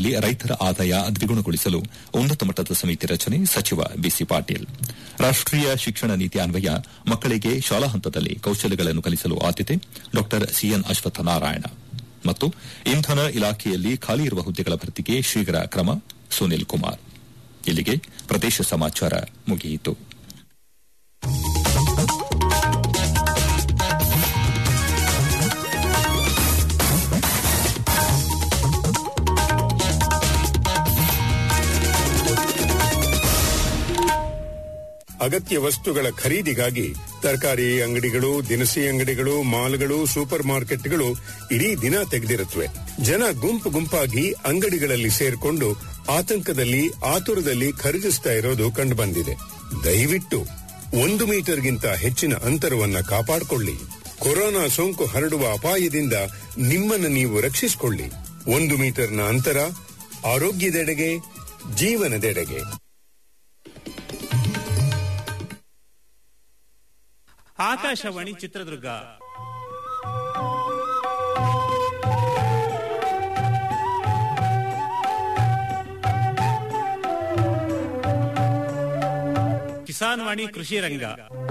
ವಲಯದಲ್ಲಿ ರೈತರ ಆದಾಯ ದ್ವಿಗುಣಗೊಳಿಸಲು ಉನ್ನತ ಮಟ್ಟದ ಸಮಿತಿ ರಚನೆ ಸಚಿವ ಬಿಸಿ ಪಾಟೀಲ್ ರಾಷ್ಟೀಯ ಶಿಕ್ಷಣ ನೀತಿ ಅನ್ವಯ ಮಕ್ಕಳಿಗೆ ಶಾಲಾ ಹಂತದಲ್ಲಿ ಕೌಶಲ್ಯಗಳನ್ನು ಕಲಿಸಲು ಆದ್ಯತೆ ಡಾ ಸಿಎನ್ ಅಶ್ವತ್ಥನಾರಾಯಣ ಮತ್ತು ಇಂಧನ ಇಲಾಖೆಯಲ್ಲಿ ಖಾಲಿ ಇರುವ ಹುದ್ದೆಗಳ ಭರ್ತಿಗೆ ಶೀಘ್ರ ಕ್ರಮ ಸುನಿಲ್ ಕುಮಾರ್ ಇಲ್ಲಿಗೆ ಪ್ರದೇಶ ಸಮಾಚಾರ ಮುಗಿಯಿತು ಅಗತ್ಯ ವಸ್ತುಗಳ ಖರೀದಿಗಾಗಿ ತರಕಾರಿ ಅಂಗಡಿಗಳು ದಿನಸಿ ಅಂಗಡಿಗಳು ಮಾಲ್ಗಳು ಸೂಪರ್ ಮಾರ್ಕೆಟ್ಗಳು ಇಡೀ ದಿನ ತೆಗೆದಿರುತ್ತವೆ ಜನ ಗುಂಪು ಗುಂಪಾಗಿ ಅಂಗಡಿಗಳಲ್ಲಿ ಸೇರ್ಕೊಂಡು ಆತಂಕದಲ್ಲಿ ಆತುರದಲ್ಲಿ ಖರೀದಿಸ್ತಾ ಇರೋದು ಕಂಡುಬಂದಿದೆ ದಯವಿಟ್ಟು ಒಂದು ಮೀಟರ್ಗಿಂತ ಹೆಚ್ಚಿನ ಅಂತರವನ್ನ ಕಾಪಾಡಿಕೊಳ್ಳಿ ಕೊರೋನಾ ಸೋಂಕು ಹರಡುವ ಅಪಾಯದಿಂದ ನಿಮ್ಮನ್ನು ನೀವು ರಕ್ಷಿಸಿಕೊಳ್ಳಿ ಒಂದು ಮೀಟರ್ನ ಅಂತರ ಆರೋಗ್ಯದೆಡೆಗೆ ಜೀವನದೆಡೆಗೆ ಆಕಾಶವಾಣಿ ಚಿತ್ರದುರ್ಗ ಕಿಸಾನ್ ವಾಣಿ ಕೃಷಿ ರಂಗ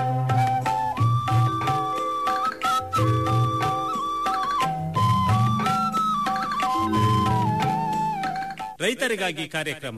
ರೈತರಿಗಾಗಿ ಕಾರ್ಯಕ್ರಮ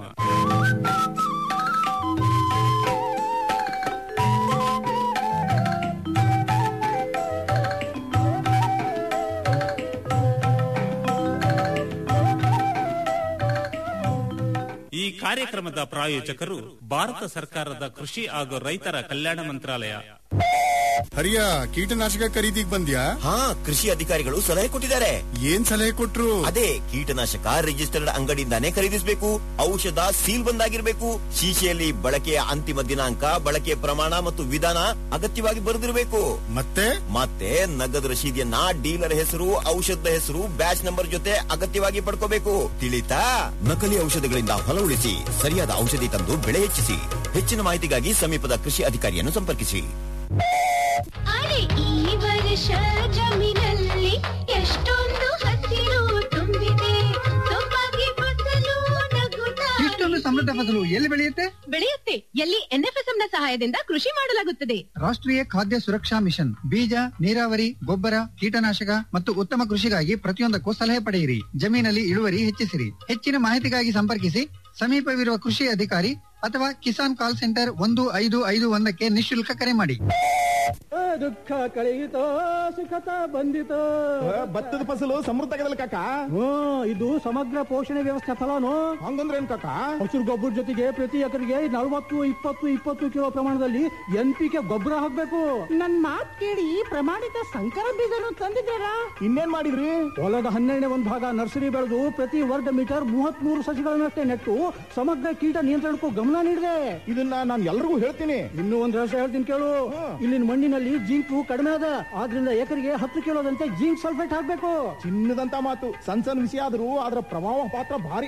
ಈ ಕಾರ್ಯಕ್ರಮದ ಪ್ರಾಯೋಜಕರು ಭಾರತ ಸರ್ಕಾರದ ಕೃಷಿ ಹಾಗೂ ರೈತರ ಕಲ್ಯಾಣ ಮಂತ್ರಾಲಯ ಹರಿಯ ಕೀಟನಾಶಕ ಖರೀದಿಗ್ ಬಂದ್ಯಾ ಹಾ ಕೃಷಿ ಅಧಿಕಾರಿಗಳು ಸಲಹೆ ಕೊಟ್ಟಿದ್ದಾರೆ ಏನ್ ಸಲಹೆ ಕೊಟ್ರು ಅದೇ ಕೀಟನಾಶಕ ರಿಜಿಸ್ಟರ್ಡ್ ಅಂಗಡಿಯಿಂದಾನೇ ಖರೀದಿಸಬೇಕು ಔಷಧ ಸೀಲ್ ಬಂದಾಗಿರ್ಬೇಕು ಶೀಶೆಯಲ್ಲಿ ಬಳಕೆಯ ಅಂತಿಮ ದಿನಾಂಕ ಬಳಕೆಯ ಪ್ರಮಾಣ ಮತ್ತು ವಿಧಾನ ಅಗತ್ಯವಾಗಿ ಬರೆದಿರಬೇಕು ಮತ್ತೆ ಮತ್ತೆ ನಗದು ರಶೀದಿಯನ್ನ ಡೀಲರ್ ಹೆಸರು ಔಷಧದ ಹೆಸರು ಬ್ಯಾಚ್ ನಂಬರ್ ಜೊತೆ ಅಗತ್ಯವಾಗಿ ಪಡ್ಕೋಬೇಕು ತಿಳಿತಾ ನಕಲಿ ಔಷಧಗಳಿಂದ ಹೊಲ ಉಳಿಸಿ ಸರಿಯಾದ ಔಷಧಿ ತಂದು ಬೆಳೆ ಹೆಚ್ಚಿಸಿ ಹೆಚ್ಚಿನ ಮಾಹಿತಿಗಾಗಿ ಸಮೀಪದ ಕೃಷಿ ಅಧಿಕಾರಿಯನ್ನು ಸಂಪರ್ಕಿಸಿ ಅರೆ ಈ ವರ್ಷ ಜಮೀನಲ್ಲಿ ಎಷ್ಟೊಂದು ಹಸಿರು ತುಂಬಿದೆ ಸೊಬಗೆ ಫಸಲು ನಗುತ್ತಾ ಇಷ್ಟೊಂದು ಸಮೃದ್ಧ ಫಸಲು ಎಲ್ಲಿ ಬೆಳೆಯುತ್ತೆ ಬೆಳೆಯುತ್ತೆ ಎಲ್ಲಿ ಎನ್ಎಫ್ಎಸ್ಎಂ ನ ಸಹಾಯದಿಂದ ಕೃಷಿ ಮಾಡಲಾಗುತ್ತದೆ ರಾಷ್ಟ್ರೀಯ ಖಾದ್ಯ ಸುರಕ್ಷಾ ಮಿಷನ್ ಬೀಜ ನೀರಾವರಿ ಗೊಬ್ಬರ ಕೀಟನಾಶಕ ಮತ್ತು ಉತ್ತಮ ಕೃಷಿಗಾಗಿ ಪ್ರತಿಯೊಂದಕ್ಕೂ ಸಲಹೆ ಪಡೆಯಿರಿ ಜಮೀನಲ್ಲಿ ಇಳುವರಿ ಹೆಚ್ಚಿಸಿರಿ ಹೆಚ್ಚಿನ ಮಾಹಿತಿಗಾಗಿ ಸಂಪರ್ಕಿಸಿ ಸಮೀಪವಿರುವ ಕೃಷಿ ಅಧಿಕಾರಿ ಅಥವಾ ಕಿಸಾನ್ ಕಾಲ್ ಸೆಂಟರ್ ಒಂದು ಐದು ಐದು ಒಂದಕ್ಕೆ ನಿಶುಲ್ಕ ಕರೆ ಮಾಡಿ ದುಃಖ ಕಳೆಯಿತೋ ಸುಖತ ಬಂದಿತೋ ಭತ್ತದ ಫಸಲು ಸಮೃದ್ಧ ಆಗದಲ್ಲ ಕಾಕ ಹ್ಮ್ ಇದು ಸಮಗ್ರ ಪೋಷಣೆ ವ್ಯವಸ್ಥೆ ಫಲನು ಹಂಗಂದ್ರೆ ಏನ್ ಕಾಕ ಹಸಿರು ಗೊಬ್ಬರ ಜೊತೆಗೆ ಪ್ರತಿ ಎಕರೆಗೆ ನಲವತ್ತು ಇಪ್ಪತ್ತು ಇಪ್ಪತ್ತು ಕಿಲೋ ಪ್ರಮಾಣದಲ್ಲಿ ಎನ್ ಪಿ ಕೆ ಗೊಬ್ಬರ ಹಾಕ್ಬೇಕು ನನ್ ಮಾತ್ ಕೇಳಿ ಪ್ರಮಾಣಿತ ಸಂಕರ ಬೀಜನು ತಂದಿದ್ದಾರಾ ಇನ್ನೇನ್ ಮಾಡಿದ್ರಿ ಹೊಲದ ಹನ್ನೆರಡನೇ ಒಂದು ಭಾಗ ನರ್ಸರಿ ಬೆಳೆದು ಪ್ರತಿ ವರ್ಗ ಮೀಟರ್ ಮೂವತ್ತ್ ಮೂರು ಸಸಿಗಳನ್ನಷ್ಟೇ ನೆಟ್ಟು ಸಮಗ್ರ ಕೀಟ ನಿಯಂತ್ರಣಕ್ಕೂ ಗಮನ ನೀಡಿದೆ ಇದನ್ನ ನಾನು ಎಲ್ರಿಗೂ ಹೇಳ್ತೀನಿ ಇನ್ನೂ ಒಂದ್ ರಹಸ್ಯ ಹೇಳ್ತೀನಿ ಕೇಳು ಇಲ್ಲಿನ ಮಣ್ಣಿನಲ್ಲಿ ಜಿಂಕು ಕಡಿಮೆ ಅದ ಆದ್ರಿಂದ ಎಕರೆಗೆ ಹತ್ತು ಕಿಲೋದಂತೆ ಜಿಂಕ್ ಸಲ್ಫೇಟ್ ಹಾಕ್ಬೇಕು ಚಿನ್ನದಂತ ಮಾತು ಸಣ್ಣ ಸಣ್ಣ ವಿಷಯ ಆದ್ರೂ ಅದರ ಪ್ರಭಾವ ಪಾತ್ರ ಭಾರಿ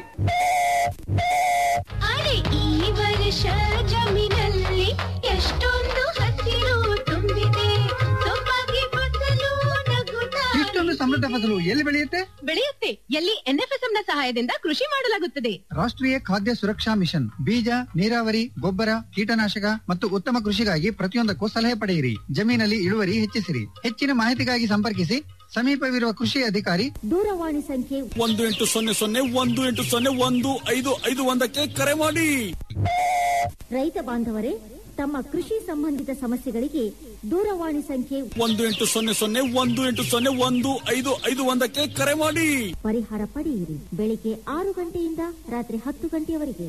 ಅರೆ ಈ ವರ್ಷ ಜಮೀನಲ್ಲಿ ಎಷ್ಟೊಂದು ಹಸಿರು ತುಂಬಿದೆ ಸೊಬಗೆ ಫಸಲು ನಗುತ್ತಾ ಇಷ್ಟೊಂದು ಸಮೃದ್ಧ ಫಸಲು ಎಲ್ಲಿ ಬೆಳೆಯುತ್ತೆ ಬೆಳೆಯುತ್ತೆ ಎಲ್ಲಿ ಎನ್ಎಫ್ಎಸ್ಎಂ ನ ಸಹಾಯದಿಂದ ಕೃಷಿ ಮಾಡಲಾಗುತ್ತದೆ ರಾಷ್ಟ್ರೀಯ ಖಾದ್ಯ ಸುರಕ್ಷಾ ಮಿಷನ್ ಬೀಜ ನೀರಾವರಿ ಗೊಬ್ಬರ ಕೀಟನಾಶಕ ಮತ್ತು ಉತ್ತಮ ಕೃಷಿಗಾಗಿ ಪ್ರತಿಯೊಂದಕ್ಕೂ ಸಲಹೆ ಪಡೆಯಿರಿ ಜಮೀನಲ್ಲಿ ಇಳುವರಿ ಹೆಚ್ಚಿಸಿರಿ ಹೆಚ್ಚಿನ ಮಾಹಿತಿಗಾಗಿ ಸಂಪರ್ಕಿಸಿ ಸಮೀಪವಿರುವ ಕೃಷಿ ಅಧಿಕಾರಿ ದೂರವಾಣಿ ಸಂಖ್ಯೆ ಒಂದು ಎಂಟು ಸೊನ್ನೆ ಸೊನ್ನೆ ಒಂದು ಎಂಟು ಸೊನ್ನೆ ಒಂದು ಐದು ಐದು ಒಂದಕ್ಕೆ ಕರೆ ಮಾಡಿ ರೈತ ಬಾಂಧವರೇ ತಮ್ಮ ಕೃಷಿ ಸಂಬಂಧಿತ ಸಮಸ್ಯೆಗಳಿಗೆ ದೂರವಾಣಿ ಸಂಖ್ಯೆ ಒಂದು ಎಂಟು ಸೊನ್ನೆ ಸೊನ್ನೆ ಒಂದು ಎಂಟು ಸೊನ್ನೆ ಒಂದು ಐದು ಐದು ಒಂದಕ್ಕೆ ಕರೆ ಮಾಡಿ ಪರಿಹಾರ ಪಡೆಯಿರಿ ಬೆಳಿಗ್ಗೆ ಆರು ಗಂಟೆಯಿಂದ ರಾತ್ರಿ ಹತ್ತು ಗಂಟೆಯವರೆಗೆ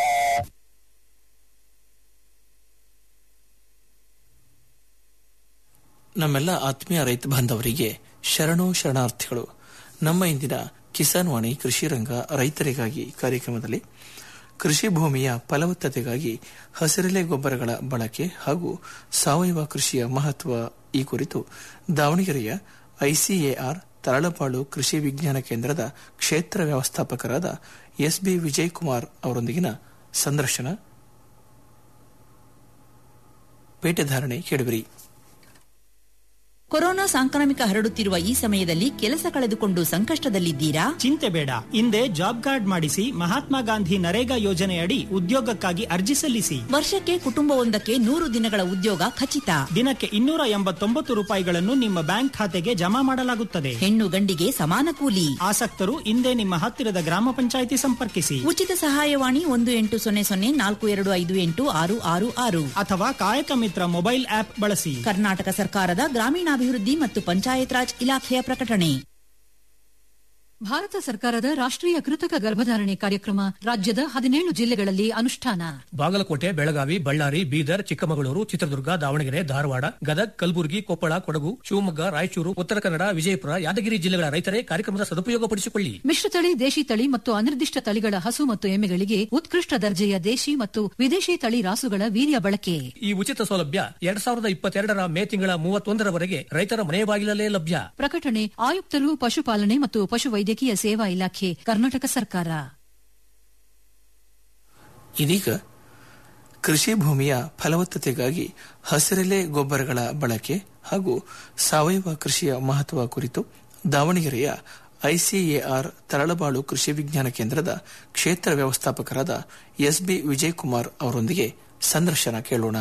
ನಮ್ಮೆಲ್ಲ ಆತ್ಮೀಯ ರೈತ ಬಾಂಧವರಿಗೆ ಶರಣು ಶರಣಾರ್ಥಿಗಳು ನಮ್ಮ ಇಂದಿನ ಕಿಸಾನ್ ವಾಣಿ ಕೃಷಿ ರಂಗ ರೈತರಿಗಾಗಿ ಕಾರ್ಯಕ್ರಮದಲ್ಲಿ ಕೃಷಿ ಭೂಮಿಯ ಫಲವತ್ತತೆಗಾಗಿ ಹಸಿರೆಲೆ ಗೊಬ್ಬರಗಳ ಬಳಕೆ ಹಾಗೂ ಸಾವಯವ ಕೃಷಿಯ ಮಹತ್ವ ಈ ಕುರಿತು ದಾವಣಗೆರೆಯ ಐಸಿಎಆರ್ ತರಳಬಾಳು ಕೃಷಿ ವಿಜ್ಞಾನ ಕೇಂದ್ರದ ಕ್ಷೇತ್ರ ವ್ಯವಸ್ಥಾಪಕರಾದ ಎಸ್ಬಿ ವಿಜಯ್ ಕುಮಾರ್ ಅವರೊಂದಿಗಿನ ಸಂದರ್ಶನ ಪೇಟೆಧಾರಣೆ ಕೇಳುವಿರಿ ಕೊರೋನಾ ಸಾಂಕ್ರಾಮಿಕ ಹರಡುತ್ತಿರುವ ಈ ಸಮಯದಲ್ಲಿ ಕೆಲಸ ಕಳೆದುಕೊಂಡು ಸಂಕಷ್ಟದಲ್ಲಿದ್ದೀರಾ ಚಿಂತೆ ಬೇಡ ಹಿಂದೆ ಜಾಬ್ ಕಾರ್ಡ್ ಮಾಡಿಸಿ ಮಹಾತ್ಮ ಗಾಂಧಿ ನರೇಗಾ ಯೋಜನೆಯಡಿ ಉದ್ಯೋಗಕ್ಕಾಗಿ ಅರ್ಜಿ ಸಲ್ಲಿಸಿ ವರ್ಷಕ್ಕೆ ಕುಟುಂಬವೊಂದಕ್ಕೆ ನೂರು ದಿನಗಳ ಉದ್ಯೋಗ ಖಚಿತ ದಿನಕ್ಕೆ ಇನ್ನೂರ ಎಂಬತ್ತೊಂಬತ್ತು ರೂಪಾಯಿಗಳನ್ನು ನಿಮ್ಮ ಬ್ಯಾಂಕ್ ಖಾತೆಗೆ ಜಮಾ ಮಾಡಲಾಗುತ್ತದೆ ಹೆಣ್ಣು ಗಂಡಿಗೆ ಸಮಾನ ಕೂಲಿ ಆಸಕ್ತರು ಹಿಂದೆ ನಿಮ್ಮ ಹತ್ತಿರದ ಗ್ರಾಮ ಪಂಚಾಯಿತಿ ಸಂಪರ್ಕಿಸಿ ಉಚಿತ ಸಹಾಯವಾಣಿ ಒಂದು ಎಂಟು ಸೊನ್ನೆ ಸೊನ್ನೆ ನಾಲ್ಕು ಎರಡು ಐದು ಎಂಟು ಆರು ಆರು ಆರು ಅಥವಾ ಕಾಯಕ ಮಿತ್ರ ಮೊಬೈಲ್ ಆಪ್ ಬಳಸಿ ಕರ್ನಾಟಕ ಸರ್ಕಾರದ ಗ್ರಾಮೀಣಾಭಿವೃದ್ಧಿ ಮತ್ತು ಪಂಚಾಯತ್ ರಾಜ್ ಇಲಾಖೆಯ ಪ್ರಕಟಣೆ ಭಾರತ ಸರ್ಕಾರದ ರಾಷ್ಟ್ರೀಯ ಕೃತಕ ಗರ್ಭಧಾರಣೆ ಕಾರ್ಯಕ್ರಮ ರಾಜ್ಯದ ಹದಿನೇಳು ಜಿಲ್ಲೆಗಳಲ್ಲಿ ಅನುಷ್ಠಾನ ಬಾಗಲಕೋಟೆ ಬೆಳಗಾವಿ ಬಳ್ಳಾರಿ ಬೀದರ್ ಚಿಕ್ಕಮಗಳೂರು ಚಿತ್ರದುರ್ಗ ದಾವಣಗೆರೆ ಧಾರವಾಡ ಗದಗ್ ಕಲಬುರಗಿ ಕೊಪ್ಪಳ ಕೊಡಗು ಶಿವಮೊಗ್ಗ ರಾಯಚೂರು ಉತ್ತರ ಕನ್ನಡ ವಿಜಯಪುರ ಯಾದಗಿರಿ ಜಿಲ್ಲೆಗಳ ರೈತರೇ ಕಾರ್ಯಕ್ರಮದ ಸದುಪಯೋಗಪಡಿಸಿಕೊಳ್ಳಿ ಮಿಶ್ರತಳಿ ದೇಶಿ ತಳಿ ಮತ್ತು ಅನಿರ್ದಿಷ್ಟ ತಳಿಗಳ ಹಸು ಮತ್ತು ಎಮ್ಮೆಗಳಿಗೆ ಉತ್ಕೃಷ್ಟ ದರ್ಜೆಯ ದೇಶಿ ಮತ್ತು ವಿದೇಶಿ ತಳಿ ರಾಸುಗಳ ವೀರ್ಯ ಬಳಕೆ ಈ ಉಚಿತ ಸೌಲಭ್ಯ ಎರಡ್ ಸಾವಿರದ ಇಪ್ಪತ್ತೆರಡರ ಮೇ ತಿಂಗಳ ಮೂವತ್ತೊಂದರವರೆಗೆ ರೈತರ ಮನೆ ಬಾಗಿಲಲ್ಲೇ ಲಭ್ಯ ಪ್ರಕಟಣೆ ಆಯುಕ್ತರು ಪಶುಪಾಲನೆ ಮತ್ತು ಪಶುವೈದ್ಯಕೀಯ ಸೇವಾ ಇಲಾಖೆ ಕರ್ನಾಟಕ ಸರ್ಕಾರ ಇದೀಗ ಕೃಷಿ ಭೂಮಿಯ ಫಲವತ್ತತೆಗಾಗಿ ಹಸಿರೆಲೆ ಗೊಬ್ಬರಗಳ ಬಳಕೆ ಹಾಗೂ ಸಾವಯವ ಕೃಷಿಯ ಮಹತ್ವ ಕುರಿತು ದಾವಣಗೆರೆಯ ಐಸಿಎಆರ್ ತರಳಬಾಳು ಕೃಷಿ ವಿಜ್ಞಾನ ಕೇಂದ್ರದ ಕ್ಷೇತ್ರ ವ್ಯವಸ್ಥಾಪಕರಾದ ಎಸ್ಬಿ ವಿಜಯಕುಮಾರ್ ಅವರೊಂದಿಗೆ ಸಂದರ್ಶನ ಕೇಳೋಣ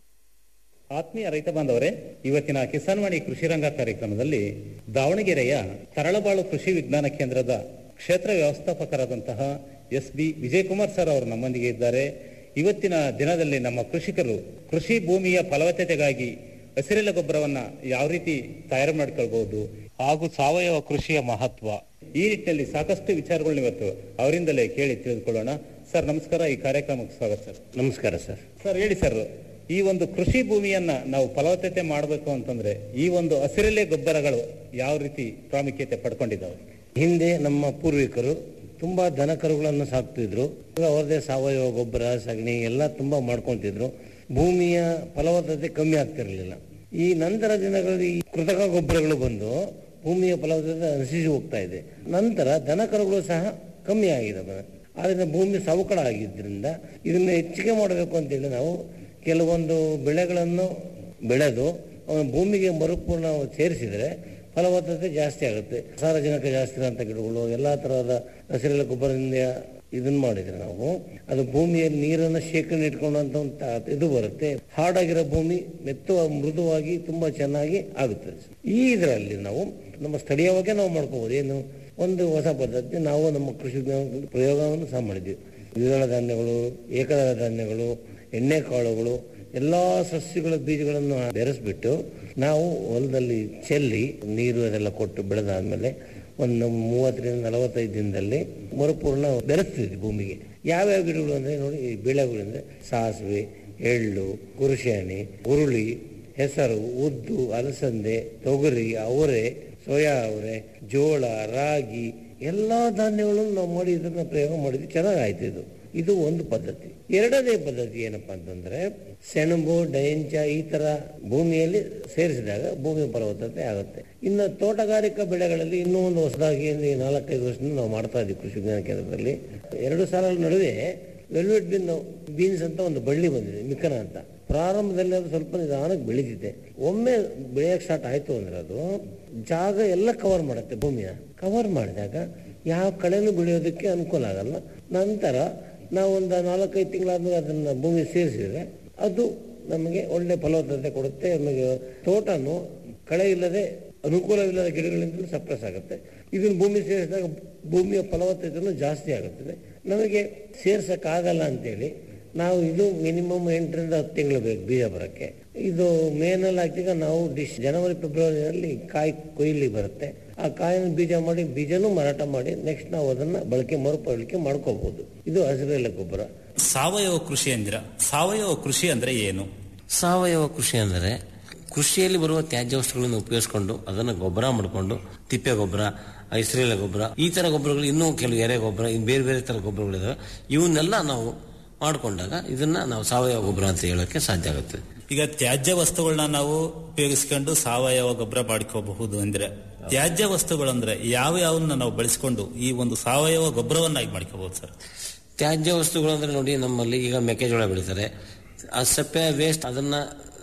ಆತ್ಮೀಯ ರೈತ ಬಾಂಧವರೇ ಇವತ್ತಿನ ಕಿಸಾನ್ವಾಣಿ ಕೃಷಿ ರಂಗ ಕಾರ್ಯಕ್ರಮದಲ್ಲಿ ದಾವಣಗೆರೆಯ ತರಳಬಾಳು ಕೃಷಿ ವಿಜ್ಞಾನ ಕೇಂದ್ರದ ಕ್ಷೇತ್ರ ವ್ಯವಸ್ಥಾಪಕರಾದಂತಹ ಎಸ್ ಬಿ ವಿಜಯಕುಮಾರ್ ಸರ್ ಅವರು ನಮ್ಮೊಂದಿಗೆ ಇದ್ದಾರೆ ಇವತ್ತಿನ ದಿನದಲ್ಲಿ ನಮ್ಮ ಕೃಷಿಕರು ಕೃಷಿ ಭೂಮಿಯ ಫಲವತ್ತತೆಗಾಗಿ ಹಸಿರೆಲೆ ಗೊಬ್ಬರವನ್ನ ಯಾವ ರೀತಿ ತಯಾರು ಮಾಡಿಕೊಳ್ಬಹುದು ಹಾಗೂ ಸಾವಯವ ಕೃಷಿಯ ಮಹತ್ವ ಈ ನಿಟ್ಟಿನಲ್ಲಿ ಸಾಕಷ್ಟು ವಿಚಾರಗಳನ್ನ ಇವತ್ತು ಅವರಿಂದಲೇ ಕೇಳಿ ತಿಳಿದುಕೊಳ್ಳೋಣ ಸರ್ ನಮಸ್ಕಾರ ಈ ಕಾರ್ಯಕ್ರಮಕ್ಕೆ ಸ್ವಾಗತ ಸರ್ ನಮಸ್ಕಾರ ಸರ್ ಸರ್ ಹೇಳಿ ಸರ್ ಈ ಒಂದು ಕೃಷಿ ಭೂಮಿಯನ್ನ ನಾವು ಫಲವತ್ತತೆ ಮಾಡಬೇಕು ಅಂತಂದ್ರೆ ಈ ಒಂದು ಹಸಿರೆಲೆ ಗೊಬ್ಬರಗಳು ಯಾವ ರೀತಿ ಪ್ರಾಮುಖ್ಯತೆ ಪಡ್ಕೊಂಡಿದ್ದಾವೆ ಹಿಂದೆ ನಮ್ಮ ಪೂರ್ವಿಕರು ತುಂಬಾ ದನ ಕರುಗಳನ್ನು ಸಾಕ್ತಿದ್ರು ಅವರದೇ ಸಾವಯವ ಗೊಬ್ಬರ ಸಗಣಿ ಎಲ್ಲ ತುಂಬಾ ಮಾಡ್ಕೊಂತಿದ್ರು ಭೂಮಿಯ ಫಲವತ್ತತೆ ಕಮ್ಮಿ ಆಗ್ತಿರ್ಲಿಲ್ಲ ಈ ನಂತರ ದಿನಗಳಲ್ಲಿ ಈ ಕೃತಕ ಗೊಬ್ಬರಗಳು ಬಂದು ಭೂಮಿಯ ಫಲವತ್ತತೆ ನಶಿಸಿ ಹೋಗ್ತಾ ಇದೆ ನಂತರ ದನ ಕರುಗಳು ಸಹ ಕಮ್ಮಿ ಆಗಿದೆ ಆದ್ರಿಂದ ಭೂಮಿ ಸವಕಳ ಆಗಿದ್ದರಿಂದ ಇದನ್ನ ಹೆಚ್ಚಿಗೆ ಮಾಡಬೇಕು ಅಂತೇಳಿ ನಾವು ಕೆಲವೊಂದು ಬೆಳೆಗಳನ್ನು ಬೆಳೆದು ಅವನ ಭೂಮಿಗೆ ಮರುಪೂರ್ಣ ಸೇರಿಸಿದರೆ ಫಲವತ್ತತೆ ಜಾಸ್ತಿ ಆಗುತ್ತೆ ಸಾರಜನಕ ಜಾಸ್ತಿ ಇರೋಂಥ ಗಿಡಗಳು ಎಲ್ಲಾ ತರಹದ ಹಸಿರೆಲೆ ಗೊಬ್ಬರದಿಂದ ಇದನ್ನ ಮಾಡಿದ್ರೆ ನಾವು ಅದು ಭೂಮಿಯಲ್ಲಿ ನೀರನ್ನು ಶೇಖರಣೆ ಇಟ್ಕೊಂಡಂತ ಒಂದು ಇದು ಬರುತ್ತೆ ಹಾಡಾಗಿರೋ ಭೂಮಿ ಮೆತ್ತುವ ಮೃದುವಾಗಿ ತುಂಬಾ ಚೆನ್ನಾಗಿ ಆಗುತ್ತದೆ ಈ ಇದರಲ್ಲಿ ನಾವು ನಮ್ಮ ಸ್ಥಳೀಯವಾಗೇ ನಾವು ಮಾಡ್ಕೋಬಹುದು ಏನು ಒಂದು ಹೊಸ ಪದ್ಧತಿ ನಾವು ನಮ್ಮ ಕೃಷಿ ವಿಜ್ಞಾನದಲ್ಲಿ ಪ್ರಯೋಗವನ್ನು ಸಹ ಮಾಡಿದ್ವಿ ದ್ವಿದಳ ಧಾನ್ಯಗಳು ಏಕದಳ ಧಾನ್ಯಗಳು ಎಣ್ಣೆ ಕಾಳುಗಳು ಎಲ್ಲಾ ಸಸ್ಯಗಳ ಬೀಜಗಳನ್ನು ಬೆರೆಸ್ಬಿಟ್ಟು ನಾವು ಹೊಲದಲ್ಲಿ ಚೆಲ್ಲಿ ನೀರು ಅದೆಲ್ಲ ಕೊಟ್ಟು ಬೆಳೆದಾದ್ಮೇಲೆ ಒಂದು ಮೂವತ್ತರಿಂದ ನಲವತ್ತೈದು ದಿನದಲ್ಲಿ ಮರುಪೂರ್ಣ ಬೆರೆಸ್ತಿದ್ವಿ ಭೂಮಿಗೆ ಯಾವ್ಯಾವ ಗಿಡಗಳು ಅಂದ್ರೆ ನೋಡಿ ಈ ಬೆಳೆಗಳು ಅಂದ್ರೆ ಸಾಸಿವೆ ಎಳ್ಳು ಕುರುಶಾಣಿ ಹುರುಳಿ ಹೆಸರು ಉದ್ದು ಅಲಸಂದೆ ತೊಗರಿ ಅವರೆ ಸೋಯಾ ಅವರೆ ಜೋಳ ರಾಗಿ ಎಲ್ಲಾ ಧಾನ್ಯಗಳನ್ನು ನಾವು ಮಾಡಿ ಇದನ್ನ ಪ್ರಯೋಗ ಮಾಡಿದ್ವಿ ಚೆನ್ನಾಗಿ ಆಯ್ತು ಇದು ಇದು ಒಂದು ಪದ್ಧತಿ ಎರಡನೇ ಪದ್ಧತಿ ಏನಪ್ಪಾ ಅಂತಂದ್ರೆ ಸೆಣಬು ಡಯಂಚ ಈ ತರ ಭೂಮಿಯಲ್ಲಿ ಸೇರಿಸಿದಾಗ ಭೂಮಿ ಫಲವತ್ತತೆ ಆಗುತ್ತೆ ಇನ್ನು ತೋಟಗಾರಿಕಾ ಬೆಳೆಗಳಲ್ಲಿ ಇನ್ನೂ ಒಂದು ಹೊಸದಾಗಿ ಒಂದು ನಾಲ್ಕೈದು ವರ್ಷದಿಂದ ನಾವು ಮಾಡ್ತಾ ಇದ್ದೀವಿ ಕೃಷಿ ವಿಜ್ಞಾನ ಕೇಂದ್ರದಲ್ಲಿ ಎರಡು ಸಾಲಗಳ ನಡುವೆ ವೆಲ್ವೆಟ್ ಬಿನ್ ಬೀನ್ಸ್ ಅಂತ ಒಂದು ಬಳ್ಳಿ ಬಂದಿದೆ ಮಿಕನ ಅಂತ ಪ್ರಾರಂಭದಲ್ಲಿ ಅದು ಸ್ವಲ್ಪ ನಿಧಾನಕ್ಕೆ ಬೆಳೀತಿದೆ ಒಮ್ಮೆ ಬೆಳೆಯಕ್ಕೆ ಸ್ಟಾರ್ಟ್ ಆಯ್ತು ಅಂದ್ರೆ ಅದು ಜಾಗ ಎಲ್ಲ ಕವರ್ ಮಾಡುತ್ತೆ ಭೂಮಿಯ ಕವರ್ ಮಾಡಿದಾಗ ಯಾವ ಕಳೆನೂ ಬೆಳೆಯೋದಕ್ಕೆ ಅನುಕೂಲ ಆಗಲ್ಲ ನಂತರ ನಾವು ಒಂದು ನಾಲ್ಕೈದು ತಿಂಗಳಾದ್ಮೇಲೆ ಅದನ್ನ ಭೂಮಿ ಸೇರಿಸಿದ್ರೆ ಅದು ನಮಗೆ ಒಳ್ಳೆ ಫಲವತ್ತತೆ ಕೊಡುತ್ತೆ ನಮಗೆ ತೋಟನು ಕಳೆ ಇಲ್ಲದೆ ಅನುಕೂಲವಿಲ್ಲದ ಗಿಡಗಳಿಂದಲೂ ಸಪ್ರೆಸ್ ಆಗುತ್ತೆ ಇದನ್ನು ಭೂಮಿ ಸೇರಿಸಿದಾಗ ಭೂಮಿಯ ಫಲವತ್ತತೆಯನ್ನು ಜಾಸ್ತಿ ಆಗುತ್ತದೆ ನಮಗೆ ಸೇರ್ಸಕ್ಕಾಗಲ್ಲ ಅಂತೇಳಿ ನಾವು ಇದು ಮಿನಿಮಮ್ ಎಂಟರಿಂದ ಹತ್ತು ತಿಂಗಳು ಬೇಕು ಬೀಜ ಬರೋಕ್ಕೆ ಇದು ಮೇನಲ್ಲಿ ಹಾಕಿದಾಗ ನಾವು ಡಿಶ್ ಜನವರಿ ಫೆಬ್ರವರಿಯಲ್ಲಿ ಕಾಯಿ ಕೊಯ್ಲಿ ಬರುತ್ತೆ ಆ ಕಾಯಿನ ಬೀಜ ಮಾಡಿ ಬೀಜನೂ ಮಾರಾಟ ಮಾಡಿ ನೆಕ್ಸ್ಟ್ ನಾವು ಅದನ್ನ ಬಳಕೆ ಮರುಬಳಕೆ ಮಾಡ್ಕೋಬಹುದು ಇದು ಹಸಿರೆಲೆ ಗೊಬ್ಬರ ಸಾವಯವ ಕೃಷಿ ಅಂದಿರ ಸಾವಯವ ಕೃಷಿ ಅಂದ್ರೆ ಏನು ಸಾವಯವ ಕೃಷಿ ಅಂದರೆ ಕೃಷಿಯಲ್ಲಿ ಬರುವ ತ್ಯಾಜ್ಯ ವಸ್ತುಗಳನ್ನು ಉಪಯೋಗಿಸಿಕೊಂಡು ಅದನ್ನು ಗೊಬ್ಬರ ಮಾಡಿಕೊಂಡು ತಿಪ್ಪೆ ಗೊಬ್ಬರ ಹಸಿರೆಲೆ ಗೊಬ್ಬರ ಈ ತರ ಗೊಬ್ಬರಗಳು ಇನ್ನೂ ಕೆಲವು ಎರೆ ಗೊಬ್ಬರ ಇನ್ನು ಬೇರೆ ಬೇರೆ ತರ ಗೊಬ್ಬರಗಳಿದಾವೆ ಇವನ್ನೆಲ್ಲ ನಾವು ಮಾಡಿಕೊಂಡಾಗ ಇದನ್ನ ನಾವು ಸಾವಯವ ಗೊಬ್ಬರ ಅಂತ ಹೇಳೋಕೆ ಸಾಧ್ಯ ಆಗುತ್ತೆ ಈಗ ತ್ಯಾಜ್ಯ ವಸ್ತುಗಳನ್ನ ನಾವು ಉಪಯೋಗಿಸ್ಕೊಂಡು ಸಾವಯವ ಗೊಬ್ಬರ ಮಾಡ್ಕೋಬಹುದು ಅಂದ್ರೆ ತ್ಯಾಜ್ಯ ವಸ್ತುಗಳಂದ್ರೆ ಯಾವ ಯಾವನ್ನ ನಾವು ಬಳಸಿಕೊಂಡು ಈ ಒಂದು ಸಾವಯವ ಗೊಬ್ಬರವನ್ನಾಗಿ ಮಾಡ್ಕೋಬಹುದು ಸರ್ ತ್ಯಾಜ್ಯ ವಸ್ತುಗಳು ಅಂದ್ರೆ ನೋಡಿ ನಮ್ಮಲ್ಲಿ ಈಗ ಮೆಕ್ಕೆಜೋಳ ಬೆಳೀತಾರೆ ಆ ಸಪ್ಪೆ ವೇಸ್ಟ್ ಅದನ್ನ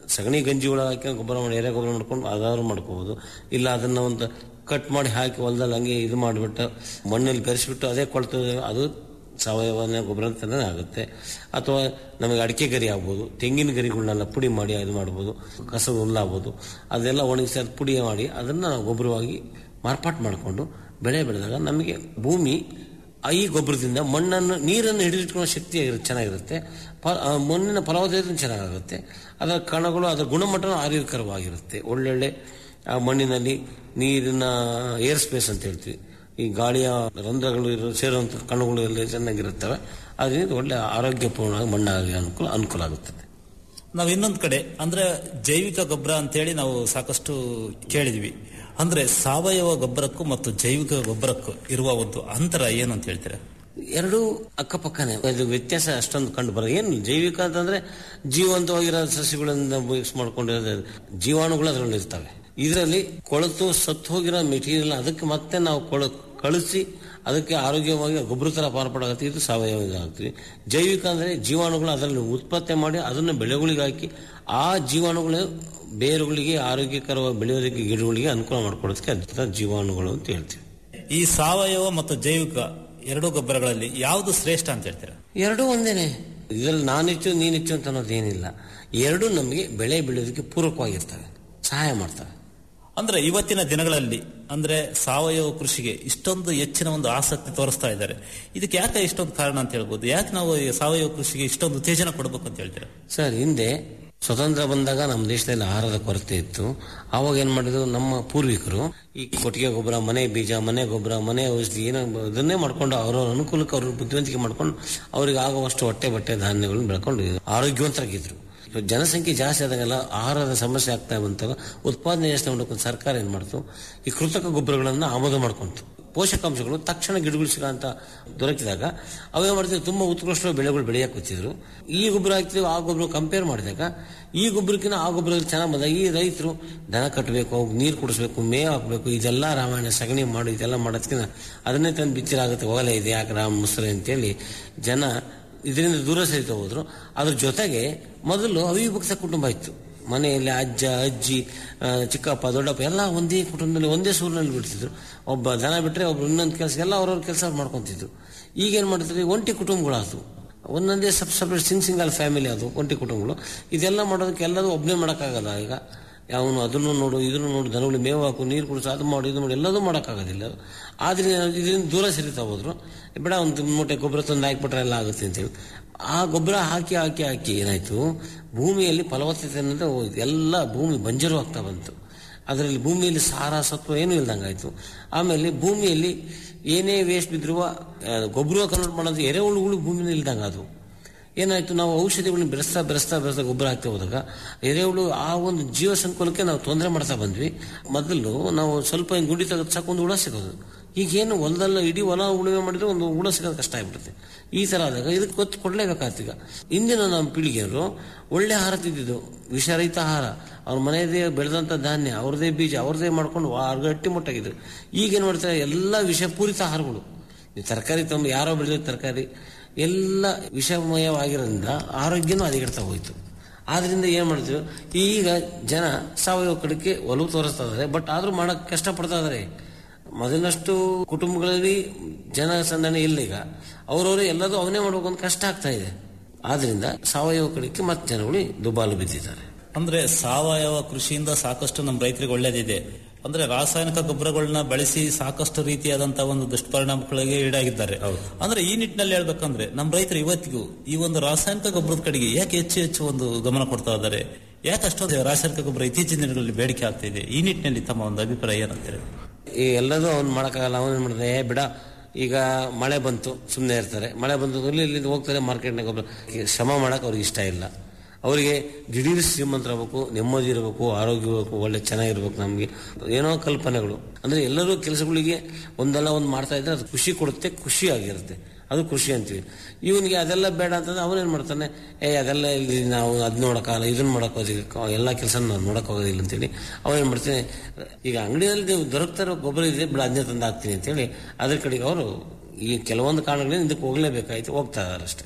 ಸಗಣಿ ಗಂಜಿ ಒಳಗೆ ಹಾಕಿ ಗೊಬ್ಬರ ಮಾಡಿ ಎರೆ ಗೊಬ್ಬರ ಮಾಡ್ಕೊಂಡು ಅದಾದ್ರು ಮಾಡ್ಕೋಬಹುದು ಇಲ್ಲ ಅದನ್ನ ಒಂದು ಕಟ್ ಮಾಡಿ ಹಾಕಿ ಹೊಲದಲ್ಲಿ ಹಂಗೆ ಇದು ಮಾಡಿಬಿಟ್ಟು ಮಣ್ಣಲ್ಲಿ ಬೆರೆಸಿಬಿಟ್ಟು ಅದೇ ಕೊಳ್ತು ಅದು ಸಾವಯವ ಗೊಬ್ಬರ ಅಂತಲೇ ಆಗುತ್ತೆ ಅಥವಾ ನಮಗೆ ಅಡಿಕೆ ಗರಿ ಆಗ್ಬೋದು ತೆಂಗಿನ ಗರಿಗಳನ್ನೆಲ್ಲ ಪುಡಿ ಮಾಡಿ ಇದು ಮಾಡ್ಬೋದು ಕಸದ ಹುಲ್ಲಾಗ್ಬೋದು ಅದೆಲ್ಲ ಒಣಗಿಸಿ ಅದು ಪುಡಿ ಮಾಡಿ ಅದನ್ನು ನಾವು ಗೊಬ್ಬರವಾಗಿ ಮಾರ್ಪಾಟು ಮಾಡಿಕೊಂಡು ಬೆಳೆ ಬೆಳೆದಾಗ ನಮಗೆ ಭೂಮಿ ಆ ಈ ಗೊಬ್ಬರದಿಂದ ಮಣ್ಣನ್ನು ನೀರನ್ನು ಹಿಡಿದಿಟ್ಕೊಳ್ಳೋ ಶಕ್ತಿ ಆಗಿರುತ್ತೆ ಚೆನ್ನಾಗಿರುತ್ತೆ ಪ- ಆ ಮಣ್ಣಿನ ಫಲವತ್ತತೆ ಚೆನ್ನಾಗಾಗುತ್ತೆ ಅದರ ಕಣಗಳು ಅದರ ಗುಣಮಟ್ಟನೂ ಆರೋಗ್ಯಕರವಾಗಿರುತ್ತೆ ಒಳ್ಳೊಳ್ಳೆ ಆ ಮಣ್ಣಿನಲ್ಲಿ ನೀರಿನ ಏರ್ ಸ್ಪೇಸ್ ಅಂತ ಹೇಳ್ತೀವಿ ಈ ಗಾಳಿಯ ರಂಧ್ರಗಳು ಇರೋ ಸೇರುವಂಥ ಕಣಗಳು ಎಲ್ಲ ಚೆನ್ನಾಗಿರುತ್ತವೆ ಅದರಿಂದ ಒಳ್ಳೆ ಆರೋಗ್ಯಪೂರ್ಣವಾಗಿ ಮಣ್ಣಾಗಿ ಅನುಕೂಲ ಅನುಕೂಲ ಆಗುತ್ತದೆ ನಾವು ಇನ್ನೊಂದು ಕಡೆ ಅಂದ್ರೆ ಜೈವಿಕ ಗೊಬ್ಬರ ಅಂತೇಳಿ ನಾವು ಸಾಕಷ್ಟು ಕೇಳಿದ್ವಿ ಅಂದ್ರೆ ಸಾವಯವ ಗೊಬ್ಬರಕ್ಕೂ ಮತ್ತು ಜೈವಿಕ ಗೊಬ್ಬರಕ್ಕೂ ಇರುವ ಒಂದು ಅಂತರ ಏನು ಅಂತ ಹೇಳ್ತೀರಾ ಎರಡೂ ಅಕ್ಕಪಕ್ಕನೆ ಇದು ವ್ಯತ್ಯಾಸ ಅಷ್ಟೊಂದು ಕಂಡು ಬರೋದು ಏನು ಜೈವಿಕ ಅಂತಂದ್ರೆ ಜೀವಂತವಾಗಿರೋ ಸಸ್ಯಗಳಿಂದ ಮಿಕ್ಸ್ ಮಾಡ್ಕೊಂಡಿರೋದು ಜೀವಾಣುಗಳು ಅದರಲ್ಲಿ ಇರ್ತವೆ ಇದರಲ್ಲಿ ಕೊಳತು ಸತ್ತು ಹೋಗಿರೋ ಮೆಟೀರಿಯಲ್ ಅದಕ್ಕೆ ಮತ್ತೆ ನಾವು ಕೊಳ ಕಳಿಸಿ ಅದಕ್ಕೆ ಆರೋಗ್ಯವಾಗಿ ಗೊಬ್ಬರ ತರ ಮಾರ್ಪಾಡಾಗುತ್ತೆ ಇದು ಸಾವಯವ ಇದಾಗ್ತೀವಿ ಜೈವಿಕ ಅಂದ್ರೆ ಜೀವಾಣುಗಳು ಅದರಲ್ಲಿ ಉತ್ಪತ್ತಿ ಮಾಡಿ ಅದನ್ನು ಬೆಳೆಗಳಿಗೆ ಹಾಕಿ ಆ ಜೀವಾಣುಗಳು ಬೇರುಗಳಿಗೆ ಆರೋಗ್ಯಕರವಾಗಿ ಬೆಳೆಯೋದಕ್ಕೆ ಗಿಡಗಳಿಗೆ ಅನುಕೂಲ ಮಾಡ್ಕೊಡೋದಕ್ಕೆ ಅದ್ಭುತ ಜೀವಾಣುಗಳು ಅಂತ ಹೇಳ್ತೀವಿ ಈ ಸಾವಯವ ಮತ್ತು ಜೈವಿಕ ಎರಡೂ ಗೊಬ್ಬರಗಳಲ್ಲಿ ಯಾವುದು ಶ್ರೇಷ್ಠ ಅಂತ ಹೇಳ್ತೀರಾ ಎರಡೂ ಒಂದೇನೆ ಇದರಲ್ಲಿ ನಾನಿಚ್ಚು ನೀನಿಚ್ಚು ಅಂತ ಅನ್ನೋದೇನಿಲ್ಲ ಎರಡೂ ನಮಗೆ ಬೆಳೆ ಬೆಳೆಯೋದಕ್ಕೆ ಪೂರಕವಾಗಿರ್ತವೆ ಸಹಾಯ ಮಾಡ್ತವೆ ಅಂದ್ರೆ ಇವತ್ತಿನ ದಿನಗಳಲ್ಲಿ ಅಂದ್ರೆ ಸಾವಯವ ಕೃಷಿಗೆ ಇಷ್ಟೊಂದು ಹೆಚ್ಚಿನ ಒಂದು ಆಸಕ್ತಿ ತೋರಿಸ್ತಾ ಇದ್ದಾರೆ ಇದಕ್ಕೆ ಯಾಕೆ ಇಷ್ಟೊಂದು ಕಾರಣ ಅಂತ ಹೇಳ್ಬೋದು ಯಾಕೆ ನಾವು ಈ ಸಾವಯವ ಕೃಷಿಗೆ ಇಷ್ಟೊಂದು ಉತ್ತೇಜನ ಕೊಡಬೇಕು ಅಂತ ಹೇಳ್ತೀರಾ ಸರ್ ಹಿಂದೆ ಸ್ವತಂತ್ರ ಬಂದಾಗ ನಮ್ಮ ದೇಶದಲ್ಲಿ ಆಹಾರದ ಕೊರತೆ ಇತ್ತು ಆವಾಗ ಏನ್ ಮಾಡಿದ್ರು ನಮ್ಮ ಪೂರ್ವಿಕರು ಈ ಕೊಟ್ಟಿಗೆ ಗೊಬ್ಬರ ಮನೆ ಬೀಜ ಮನೆ ಗೊಬ್ಬರ ಮನೆ ಔಷಧಿ ಏನೋ ಅದನ್ನೇ ಮಾಡ್ಕೊಂಡು ಅವರವ್ರ ಅನುಕೂಲಕ್ಕೆ ಅವ್ರ ಬುದ್ಧಿವಂತಿಕೆ ಮಾಡ್ಕೊಂಡು ಅವ್ರಿಗೆ ಆಗುವಷ್ಟು ಹೊಟ್ಟೆ ಬಟ್ಟೆ ಧಾನ್ಯಗಳನ್ನ ಬೆಳ್ಕೊಂಡು ಆರೋಗ್ಯವಂತರಾಗಿದ್ರು ಇವಾಗ ಜನಸಂಖ್ಯೆ ಜಾಸ್ತಿ ಆದಾಗೆಲ್ಲ ಆಹಾರದ ಸಮಸ್ಯೆ ಆಗ್ತಾ ಬಂತಾಗ ಉತ್ಪಾದನೆ ಜಾಸ್ತಿ ಮಾಡಬೇಕು ಅಂತ ಸರ್ಕಾರ ಏನ್ ಮಾಡ್ತು ಈ ಕೃತಕ ಗೊಬ್ಬರಗಳನ್ನ ಆಮದು ಮಾಡ್ಕೊಂತು ಪೋಷಕಾಂಶಗಳು ತಕ್ಷಣ ಗಿಡಗಳು ಸಿಗಂತ ದೊರಕಿದಾಗ ಅವೇ ಮಾಡ್ತೀವಿ ತುಂಬಾ ಉತ್ಕೃಷ್ಟ ಬೆಳೆಗಳು ಬೆಳೆಯಕ್ಕೆ వచ్చిದ್ರು ಈ ಗೊಬ್ಬರ ಹಾಕ್ತೀವಿ ಆ ಗೊಬ್ಬರ ಕಂಪೇರ್ ಮಾಡಿದಾಗ ಈ ಗೊಬ್ಬರಕ್ಕಿಂತ ಆ ಗೊಬ್ಬರ ಚೆನ್ನಾಗಿ ಬಂದಾಗ ಈ ರೈತರು ದನ ಕಟ್ಟಬೇಕು ಅವ್ಕ್ ನೀರು ಕುಡಿಸ್ಬೇಕು ಮೇವು ಹಾಕಬೇಕು ಇದೆಲ್ಲ ರಾಮಾಯಣ ಸಗಣಿ ಮಾಡಿ ಇದೆಲ್ಲ ಮಾಡೋದಕ್ಕಿಂತ ಅದನ್ನೇ ತಂದು ಬಿತ್ತಿರಾಗುತ್ತೆ ಹೋಗಲೇ ಇದೆ ಯಾಕೆ ರಾಮ ಮುಸ್ರೆ ಅಂತೇಳಿ ಜನ ಇದರಿಂದ ದೂರ ಸರಿತಾ ಹೋದ್ರು ಅದ್ರ ಜೊತೆಗೆ ಮೊದಲು ಅವಿಭಕ್ತ ಕುಟುಂಬ ಇತ್ತು ಮನೆಯಲ್ಲಿ ಅಜ್ಜ ಅಜ್ಜಿ ಆ, ಚಿಕ್ಕಪ್ಪ ದೊಡ್ಡಪ್ಪ ಎಲ್ಲ ಒಂದೇ ಕುಟುಂಬದಲ್ಲಿ ಒಂದೇ ಸೂರಿನಲ್ಲಿ ಬಿಡ್ತಿದ್ರು ಒಬ್ಬ ದನ ಬಿಟ್ರೆ ಒಬ್ರು ಇನ್ನೊಂದು ಕೆಲಸ ಎಲ್ಲ ಅವ್ರವ್ರ ಕೆಲಸ ಮಾಡ್ಕೊಂತಿದ್ರು ಈಗೇನ್ ಮಾಡ್ತಿದ್ರು ಒಂಟಿ ಕುಟುಂಬಗಳಾದವು ಒಂದೊಂದೇ sub separate sing single family ಅದು ಒಂಟಿ ಕುಟುಂಬಗಳು ಇದೆಲ್ಲ ಮಾಡೋದಕ್ಕೆ ಎಲ್ಲದೂ ಒಬ್ಬನೇ ಮಾಡೋಕ್ಕಾಗಲ್ಲ ಈಗ ಅವನು ಅದನ್ನು ನೋಡು ಇದನ್ನು ನೋಡು ದನಗಳು ಮೇವು ಹಾಕು ನೀರು ಕುಡಿಸು ಅದು ಮಾಡು ಇದು ಮಾಡಿ ಎಲ್ಲದೂ ಮಾಡೋಕ್ಕಾಗೋದಿಲ್ಲ ಆದ್ರೆ ಇದರಿಂದ ದೂರ ಸರಿತಾ ಹೋದ್ರು ಬೇಡ ಒಂದು ಮೂಟೆ ಗೊಬ್ಬರ ತಂದು ಹಾಕ್ಬಿಟ್ರೆ ಎಲ್ಲ ಆಗುತ್ತೆ ಅಂತೇಳಿ ಆ ಗೊಬ್ಬರ ಹಾಕಿ ಹಾಕಿ ಹಾಕಿ ಏನಾಯ್ತು ಭೂಮಿಯಲ್ಲಿ ಫಲವತ್ತತೆ ಅನ್ನೋದು ಹೋಯ್ತು. ಎಲ್ಲ ಭೂಮಿ ಬಂಜರು ಆಗ್ತಾ ಬಂತು ಅದರಲ್ಲಿ ಭೂಮಿಯಲ್ಲಿ ಸಾರ ಸತ್ವ ಏನೂ ಇಲ್ದಂಗಾಯ್ತು ಆಮೇಲೆ ಭೂಮಿಯಲ್ಲಿ ಏನೇ ವೇಸ್ಟ್ ಬಿದ್ದರೂ ಗೊಬ್ಬರ ಕನ್ವರ್ಟ್ ಮಾಡೋದು ಎರೆಹುಳುಗಳು ಭೂಮಿನಲ್ಲಿ ಇಲ್ದಂಗ ಅದು ಏನಾಯ್ತು ನಾವು ಔಷಧಿಗಳನ್ನ ಬೆರೆಸ್ತಾ ಬೆರೆಸ್ತಾ ಬೆರೆಸ್ತಾ ಗೊಬ್ಬರ ಹಾಕ್ತಾ ಹೋದಾಗ ಎರೆಹುಳು ಆ ಒಂದು ಜೀವ ಸಂಕುಲಕ್ಕೆ ನಾವು ತೊಂದರೆ ಮಾಡ್ತಾ ಬಂದ್ವಿ ಮೊದಲು ನಾವು ಸ್ವಲ್ಪ ಹಿಂಗ್ ಗುಂಡಿ ತೆಗೆದು ಸಾಕು ಒಂದು ಹುಳ ಸಿಗೋದು ಈಗೇನು ಹೊಲದಲ್ಲ ಇಡೀ ಹೊಲ ಉಳುಮೆ ಮಾಡಿದ್ರೆ ಒಂದು ಹುಳ ಸಿಗೋದು ಕಷ್ಟ ಆಗ್ಬಿಡುತ್ತೆ ಈ ತರ ಆದಾಗ ಇದಕ್ಕೆ ಗೊತ್ತು ಕೊಡ್ಲೇಬೇಕಾಗ್ತು ಈಗ ಇಂದಿನ ನಮ್ಮ ಪೀಳಿಗೆಯವರು ಒಳ್ಳೆ ಆಹಾರ ತಿಂದಿದ್ದು ವಿಷರಹಿತ ಆಹಾರ ಅವ್ರ ಮನೆಯದೇ ಬೆಳೆದಂತ ಧಾನ್ಯ ಅವ್ರದೇ ಬೀಜ ಅವ್ರದೇ ಮಾಡ್ಕೊಂಡು ಗಟ್ಟಿ ಮುಟ್ಟಾಗಿದ್ರು ಈಗೇನ್ ಮಾಡ್ತಾರೆ ಎಲ್ಲ ವಿಷಪೂರಿತ ಆಹಾರಗಳು ಈ ತರಕಾರಿ ತಮ್ಮ ಯಾರೋ ಬೆಳೆದ ತರಕಾರಿ ಎಲ್ಲ ವಿಷಮಯವಾಗಿರೋದ್ರಿಂದ ಆರೋಗ್ಯನೂ ಹದಗೆಡ್ತಾ ಹೋಯ್ತು ಆದ್ರಿಂದ ಏನ್ ಮಾಡ್ತೀವಿ ಈಗ ಜನ ಸಾವಯವ ಕಡೆಗೆ ಒಲವು ತೋರಿಸ್ತಾ ಇದಾರೆ ಬಟ್ ಆದ್ರೂ ಮಾಡಕ್ ಕಷ್ಟಪಡ್ತಾ ಇದಾರೆ ಮೊದಲಿನಷ್ಟು ಕುಟುಂಬಗಳಲ್ಲಿ ಜನ ಸಂದಣಿ ಇಲ್ಲ ಈಗ ಅವ್ರವ್ರು ಎಲ್ಲದೂ ಅವನೇ ಮಾಡ್ಬೇಕು ಅಂತ ಕಷ್ಟ ಆಗ್ತಾ ಇದೆ ಆದ್ರಿಂದ ಸಾವಯವ ಕಡೆಗೆ ಮತ್ತೆ ಜನಗಳು ದುಬಾಲು ಬಿದ್ದಿದ್ದಾರೆ ಅಂದ್ರೆ ಸಾವಯವ ಕೃಷಿಯಿಂದ ಸಾಕಷ್ಟು ನಮ್ಮ ರೈತರಿಗೆ ಒಳ್ಳೇದಿದೆ ಅಂದ್ರೆ ರಾಸಾಯನಿಕ ಗೊಬ್ಬರಗಳನ್ನ ಬಳಸಿ ಸಾಕಷ್ಟು ರೀತಿಯಾದಂತಹ ಒಂದು ದುಷ್ಪರಿಣಾಮಗಳಿಗೆ ಈಡಾಗಿದ್ದಾರೆ ಅಂದ್ರೆ ಈ ನಿಟ್ಟಿನಲ್ಲಿ ಹೇಳ್ಬೇಕಂದ್ರೆ ನಮ್ಮ ರೈತರು ಇವತ್ತಿಗೂ ಈ ಒಂದು ರಾಸಾಯನಿಕ ಗೊಬ್ಬರದ ಕಡೆಗೆ ಯಾಕೆ ಹೆಚ್ಚು ಹೆಚ್ಚು ಒಂದು ಗಮನ ಕೊಡ್ತಾ ಇದ್ದಾರೆ ಯಾಕೆ ಅಷ್ಟೊಂದು ರಾಸಾಯನಿಕ ಗೊಬ್ಬರ ಇತ್ತೀಚಿನ ದಿನಗಳಲ್ಲಿ ಬೇಡಿಕೆ ಆಗ್ತಾ ಇದೆ ಈ ನಿಟ್ಟಿನಲ್ಲಿ ತಮ್ಮ ಒಂದು ಅಭಿಪ್ರಾಯ ಏನಂತಾರೆ ಈ ಎಲ್ಲದೂ ಅವ್ನು ಮಾಡೋಕ್ಕಾಗಲ್ಲ ಅವನೇನ್ ಮಾಡಿದ್ರೆ ಏ ಬಿಡ ಈಗ ಮಳೆ ಬಂತು ಸುಮ್ಮನೆ ಇರ್ತಾರೆ ಮಳೆ ಬಂತು ಇಲ್ಲಿ ಇಲ್ಲಿಂದ ಹೋಗ್ತಾರೆ ಮಾರ್ಕೆಟ್ನಾಗ ಗೊಬ್ಬರ ಶ್ರಮ ಮಾಡಕ್ ಅವ್ರಿಗೆ ಇಷ್ಟ ಇಲ್ಲ ಅವರಿಗೆ ದಿಢೀರ್ ಶ್ರೀಮಂತರಾಗಬೇಕು ನೆಮ್ಮದಿ ಇರಬೇಕು ಆರೋಗ್ಯ ಇರಬೇಕು ಒಳ್ಳೆ ಚೆನ್ನಾಗಿರ್ಬೇಕು ನಮಗೆ ಏನೋ ಕಲ್ಪನೆಗಳು ಅಂದ್ರೆ ಎಲ್ಲರೂ ಕೆಲಸಗಳಿಗೆ ಒಂದಲ್ಲ ಒಂದು ಮಾಡ್ತಾ ಇದ್ರೆ ಅದು ಖುಷಿ ಕೊಡುತ್ತೆ ಖುಷಿ ಆಗಿರುತ್ತೆ ಅದು ಖುಷಿ ಅಂತೀವಿ ಇವನಿಗೆ ಅದೆಲ್ಲ ಬೇಡ ಅಂತಂದ್ರೆ ಅವನೇನ್ ಮಾಡ್ತಾನೆ ಏ ಅದೆಲ್ಲ ಇಲ್ಲಿ ನಾವು ಅದ್ ನೋಡಕ್ಕಾಗಲ್ಲ ಇದನ್ನ ಮಾಡೋಕ್ಕೋದಿಲ್ಲ ಎಲ್ಲ ಕೆಲಸ ನಾವು ನೋಡಕ್ಕೋಗೋದಿಲ್ಲ ಅಂತೇಳಿ ಅವನೇನ್ ಮಾಡ್ತಾನೆ ಈಗ ಅಂಗಡಿಯಲ್ಲಿ ನೀವು ದೊರಕ್ತಾ ಇರೋ ಗೊಬ್ಬರ ಇದೆ ಬಿಡ ಅದನ್ನೇ ತಂದು ಹಾಕ್ತೀನಿ ಅಂತೇಳಿ ಅದ್ರ ಕಡೆಗೆ ಅವರು ಈ ಕೆಲವೊಂದು ಕಾರಣಗಳಿಂದ ಇದಕ್ಕೆ ಹೋಗ್ಲೇಬೇಕಾಯ್ತು ಹೋಗ್ತಾ ಇದಾರೆ ಅಷ್ಟೇ